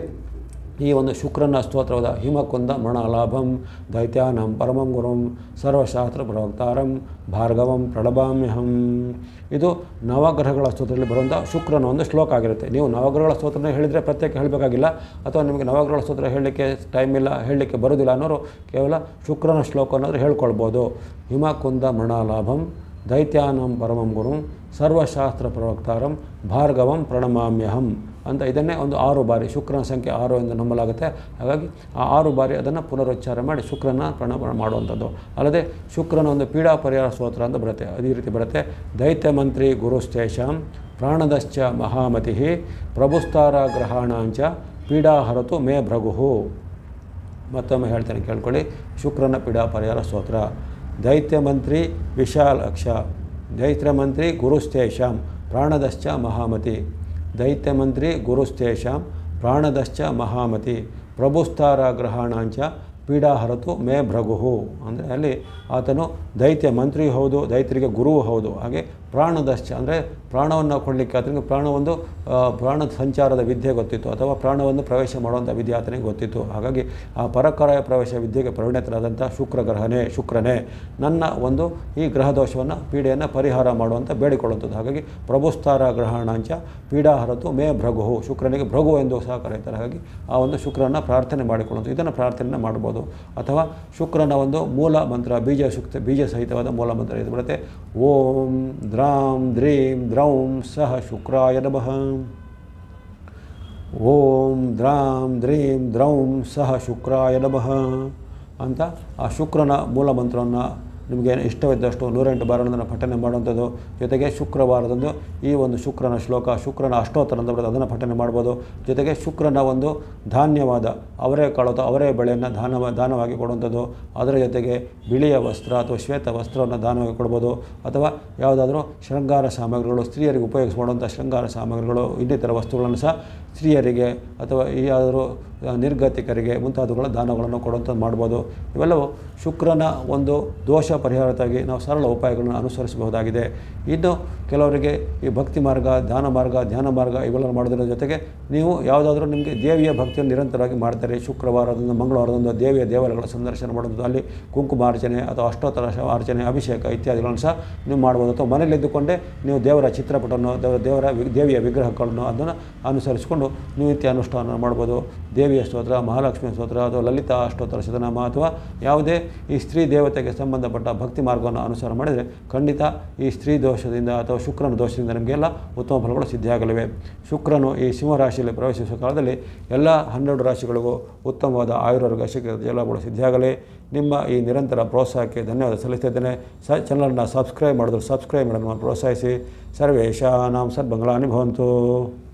ಈ ಒಂದು ಶುಕ್ರನ ಸ್ತೋತ್ರವಾದ ಹಿಮಕುಂದ ಮೃಣಲಾಭಂ ದೈತ್ಯಾನಂ ಪರಮಂ ಗುರುಂ ಸರ್ವಶಾಸ್ತ್ರ ಪ್ರವಕ್ತಾರಂ ಭಾರ್ಗವಂ ಪ್ರಣಭಾಮ್ಯಹಂ ಇದು ನವಗ್ರಹಗಳ ಸ್ತೋತ್ರದಲ್ಲಿ ಬರುವಂಥ ಶುಕ್ರನ ಒಂದು ಶ್ಲೋಕ ಆಗಿರುತ್ತೆ ನೀವು ನವಗ್ರಹಗಳ ಸ್ತೋತ್ರನ ಹೇಳಿದರೆ ಪ್ರತ್ಯೇಕ ಹೇಳಬೇಕಾಗಿಲ್ಲ ಅಥವಾ ನಿಮಗೆ ನವಗ್ರಹಗಳ ಸ್ತೋತ್ರ ಹೇಳಲಿಕ್ಕೆ ಟೈಮ್ ಇಲ್ಲ ಹೇಳಲಿಕ್ಕೆ ಬರೋದಿಲ್ಲ ಅನ್ನೋರು ಕೇವಲ ಶುಕ್ರನ ಶ್ಲೋಕ ಅನ್ನೋದು ಹೇಳ್ಕೊಳ್ಬೋದು ಹಿಮಕುಂದ ಮೃಣಾಲಾಭಂ ದೈತ್ಯಾನಂ ಪರಮಂ ಗುರುಂ ಸರ್ವಶಾಸ್ತ್ರ ಪ್ರವಕ್ತಾರಂ ಭಾರ್ಗವಂ ಪ್ರಣಮಾಮ್ಯಹಂ ಅಂತ ಇದನ್ನೇ ಒಂದು ಆರು ಬಾರಿ ಶುಕ್ರನ ಸಂಖ್ಯೆ ಆರು ಎಂದು ನಂಬಲಾಗುತ್ತೆ ಹಾಗಾಗಿ ಆ ಆರು ಬಾರಿ ಅದನ್ನು ಪುನರುಚ್ಚಾರ ಮಾಡಿ ಶುಕ್ರನ ಪ್ರಣಾಮ ಮಾಡುವಂಥದ್ದು ಅಲ್ಲದೆ ಶುಕ್ರನ ಒಂದು ಪೀಡಾ ಪರಿಹಾರ ಸ್ತೋತ್ರ ಅಂತ ಬರುತ್ತೆ ಅದೇ ರೀತಿ ಬರುತ್ತೆ ದೈತ್ಯ ಮಂತ್ರಿ ಗುರುಸ್ತೇಶಾಂ ಪ್ರಾಣದಶ್ಚ ಮಹಾಮತಿ ಪ್ರಭುಸ್ತಾರ ಗ್ರಹಾಣಾಂಚ ಪೀಡಾಹರತು ಮೇ ಭೃಗುಹು ಮತ್ತೊಮ್ಮೆ ಹೇಳ್ತೇನೆ ಕೇಳ್ಕೊಳ್ಳಿ ಶುಕ್ರನ ಪೀಡಾ ಪರಿಹಾರ ಸ್ತೋತ್ರ ದೈತ್ಯ ಮಂತ್ರಿ ವಿಶಾಲಕ್ಷ ದೈತ್ಯ ಮಂತ್ರಿ ಗುರುಸ್ತೇಶಾಂ ಪ್ರಾಣದಶ್ಚ ಮಹಾಮತಿ ದೈತ್ಯ ಮಂತ್ರಿ ಗುರುಸ್ತೇಶಾಂ ಪ್ರಾಣದಶ್ಚ ಮಹಾಮತಿ ಪ್ರಭುಸ್ತಾರ ಗ್ರಹಾಣಾಂಚ ಪೀಡಾಹರತು ಮೇ ಭೃಗುಹು ಅಂದರೆ ಅಲ್ಲಿ ಆತನು ದೈತ್ಯ ಮಂತ್ರಿ ಹೌದು ದೈತ್ಯರಿಗೆ ಗುರುವು ಹೌದು ಹಾಗೆ ಪ್ರಾಣದಶ್ಚ ಅಂದರೆ ಪ್ರಾಣವನ್ನು ಕೊಡಲಿಕ್ಕೆ ಆತನಿಗೆ ಪ್ರಾಣ ಒಂದು ಆ, ಪ್ರಾಣ ಸಂಚಾರದ ವಿದ್ಯೆ ಗೊತ್ತಿತ್ತು ಅಥವಾ ಪ್ರಾಣವನ್ನು ಪ್ರವೇಶ ಮಾಡುವಂಥ ವಿದ್ಯೆ ಆತನಿಗೆ ಗೊತ್ತಿತ್ತು ಹಾಗಾಗಿ ಆ ಪರಕಾಯ ಪ್ರವೇಶ ವಿದ್ಯೆಗೆ ಪರಿಣಿತರಾದಂಥ ಶುಕ್ರ ಗ್ರಹನೇ ಶುಕ್ರನೇ ನನ್ನ ಒಂದು ಈ ಗ್ರಹ ದೋಷವನ್ನು ಪೀಡೆಯನ್ನು ಪರಿಹಾರ ಮಾಡುವಂಥ ಬೇಡಿಕೊಳ್ಳುತ್ತದೆ ಹಾಗಾಗಿ ಪ್ರಭುಸ್ತಾರ ಗ್ರಹಣಾಂಚ ಪೀಡಾ ಹರತು ಮೇ ಭೃಗು ಶುಕ್ರನಿಗೆ ಭೃಗು ಎಂದು ಸಹ ಕರೆಯುತ್ತಾರೆ ಹಾಗಾಗಿ ಆ ಒಂದು ಶುಕ್ರನ ಪ್ರಾರ್ಥನೆ ಮಾಡಿಕೊಳ್ಳುವುದು ಇದನ್ನು ಪ್ರಾರ್ಥನೆ ಮಾಡ್ಬೋದು ಅಥವಾ ಶುಕ್ರನ ಒಂದು ಮೂಲ ಮಂತ್ರ ಬೀಜ ಶುಕ್ತ ಬೀಜ ಸಹಿತವಾದ ಮೂಲ ಮಂತ್ರ ಇದು ಬರುತ್ತೆ ಓಂ ದ್ರಾಂ ದ್ರೀಂ ದ್ರೌಂ ಸಹ ಶುಕ್ರಾಯ ನಮಃ ಓಂ ದ್ರಾಂ ದ್ರೀಂ ದ್ರೌಂ ಸಹ ಶುಕ್ರಾಯ ನಮಃ ಅಂತ ಆ ಶುಕ್ರನ ಮೂಲ ಮಂತ್ರವನ್ನು ನಿಮಗೆ ಇಷ್ಟವಿದ್ದಷ್ಟು ನೂರೆಂಟು ಬಾರಣದನ್ನು ಪಠನೆ ಮಾಡುವಂಥದ್ದು ಜೊತೆಗೆ ಶುಕ್ರವಾರದಂದು ಈ ಒಂದು ಶುಕ್ರನ ಶ್ಲೋಕ ಶುಕ್ರನ ಅಷ್ಟೋತ್ತರ ಅಂತ ಬರುತ್ತೆ ಅದನ್ನು ಪಠನೆ ಮಾಡ್ಬೋದು ಜೊತೆಗೆ ಶುಕ್ರನ ಒಂದು ಧಾನ್ಯವಾದ ಅವರೇ ಕಾಳು ಅಥವಾ ಅವರೇ ಬೆಳೆಯನ್ನು ದಾನ ದಾನವಾಗಿ ಕೊಡುವಂಥದ್ದು ಅದರ ಜೊತೆಗೆ ಬಿಳಿಯ ವಸ್ತ್ರ ಅಥವಾ ಶ್ವೇತ ವಸ್ತ್ರವನ್ನು ದಾನವಾಗಿ ಕೊಡ್ಬೋದು ಅಥವಾ ಯಾವುದಾದ್ರೂ ಶೃಂಗಾರ ಸಾಮಗ್ರಿಗಳು ಸ್ತ್ರೀಯರಿಗೆ ಉಪಯೋಗಿಸಿಕೊಳ್ಳುವಂಥ ಶೃಂಗಾರ ಸಾಮಗ್ರಿಗಳು ಇನ್ನಿತರ ವಸ್ತುಗಳನ್ನು ಸಹ ಸ್ತ್ರೀಯರಿಗೆ ಅಥವಾ ಈ ಯಾವ್ದಾದ್ರು ನಿರ್ಗತಿಕರಿಗೆ ಮುಂತಾದವುಗಳ ದಾನಗಳನ್ನು ಕೊಡುವಂಥದ್ದು ಮಾಡ್ಬೋದು ಇವೆಲ್ಲವೂ ಶುಕ್ರನ ಒಂದು ದೋಷ ಪರಿಹಾರಕ್ಕಾಗಿ ನಾವು ಸರಳ ಉಪಾಯಗಳನ್ನು ಅನುಸರಿಸಬಹುದಾಗಿದೆ ಇನ್ನು ಕೆಲವರಿಗೆ ಈ ಭಕ್ತಿ ಮಾರ್ಗ ದಾನ ಮಾರ್ಗ ಧ್ಯಾನ ಮಾರ್ಗ ಇವೆಲ್ಲವನ್ನು ಮಾಡೋದ್ರ ಜೊತೆಗೆ ನೀವು ಯಾವುದಾದ್ರೂ ನಿಮಗೆ ದೇವಿಯ ಭಕ್ತಿಯನ್ನು ನಿರಂತರವಾಗಿ ಮಾಡ್ತಾರೆ ಶುಕ್ರವಾರದಂದು ಮಂಗಳವಾರದಂದು ದೇವಿಯ ದೇವಾಲಯಗಳ ಸಂದರ್ಶನ ಮಾಡೋದು ಅಲ್ಲಿ ಕುಂಕುಮಾರ್ಚನೆ ಅಥವಾ ಅಷ್ಟೋತ್ತರ ಶ- ಅರ್ಚನೆ ಅಭಿಷೇಕ ಇತ್ಯಾದಿಗಳನ್ನು ಸಹ ನೀವು ಮಾಡ್ಬೋದು ಅಥವಾ ಮನೆಯಲ್ಲಿದ್ದುಕೊಂಡೇ ನೀವು ದೇವರ ಚಿತ್ರಪಟವನ್ನು ದೇವ- ದೇವರ ವಿ- ದೇವಿಯ ವಿಗ್ರಹಗಳನ್ನು ಅದನ್ನು ಅನುಸರಿಸಿಕೊಂಡು ನೀವು ನಿತ್ಯ ಅನುಷ್ಠಾನ ಮಾಡ್ಬೋದು ದೇವಿಯ ಸ್ತೋತ್ರ ಮಹಾಲಕ್ಷ್ಮಿಯ ಸ್ತೋತ್ರ ಅಥವಾ ಲಲಿತಾ ಅಷ್ಟೋತ್ತರ ಶತನಾಮ ಅಥವಾ ಯಾವುದೇ ಈ ಸ್ತ್ರೀ ದೇವತೆಗೆ ಸಂಬಂಧಪಟ್ಟ ಭಕ್ತಿ ಮಾರ್ಗವನ್ನು ಅನುಸಾರ ಮಾಡಿದರೆ ಖಂಡಿತ ಈ ಸ್ತ್ರೀ ದೋಷದಿಂದ ಅಥವಾ ಶುಕ್ರನ ದೋಷದಿಂದ ನಮಗೆಲ್ಲ ಉತ್ತಮ ಫಲಗಳು ಸಿದ್ಧಿಯಾಗಲಿವೆ ಶುಕ್ರನು ಈ ಸಿಂಹರಾಶಿಯಲ್ಲಿ ಪ್ರವೇಶಿಸುವ ಕಾಲದಲ್ಲಿ ಎಲ್ಲ ಹನ್ನೆರಡು ರಾಶಿಗಳಿಗೂ ಉತ್ತಮವಾದ ಆಯುರ್ವೇದ ಶೀಘ್ರ ಜಲಗಳು ಸಿದ್ಧಿಯಾಗಲಿ ನಿಮ್ಮ ಈ ನಿರಂತರ ಪ್ರೋತ್ಸಾಹಕ್ಕೆ ಧನ್ಯವಾದ ಸಲ್ಲಿಸ್ತಿದ್ದೇನೆ ಸ ಚಾನಲ್ನ ಸಬ್ಸ್ಕ್ರೈಬ್ ಮಾಡಿದ್ರು ಸಬ್ಸ್ಕ್ರೈಬ್ ಮಾಡೋದನ್ನು ಪ್ರೋತ್ಸಾಹಿಸಿ ಸರ್ವೇಶಾನಾಂ ಸದ್ಬಂಗ್ಲಾನಿ ಭವಂತು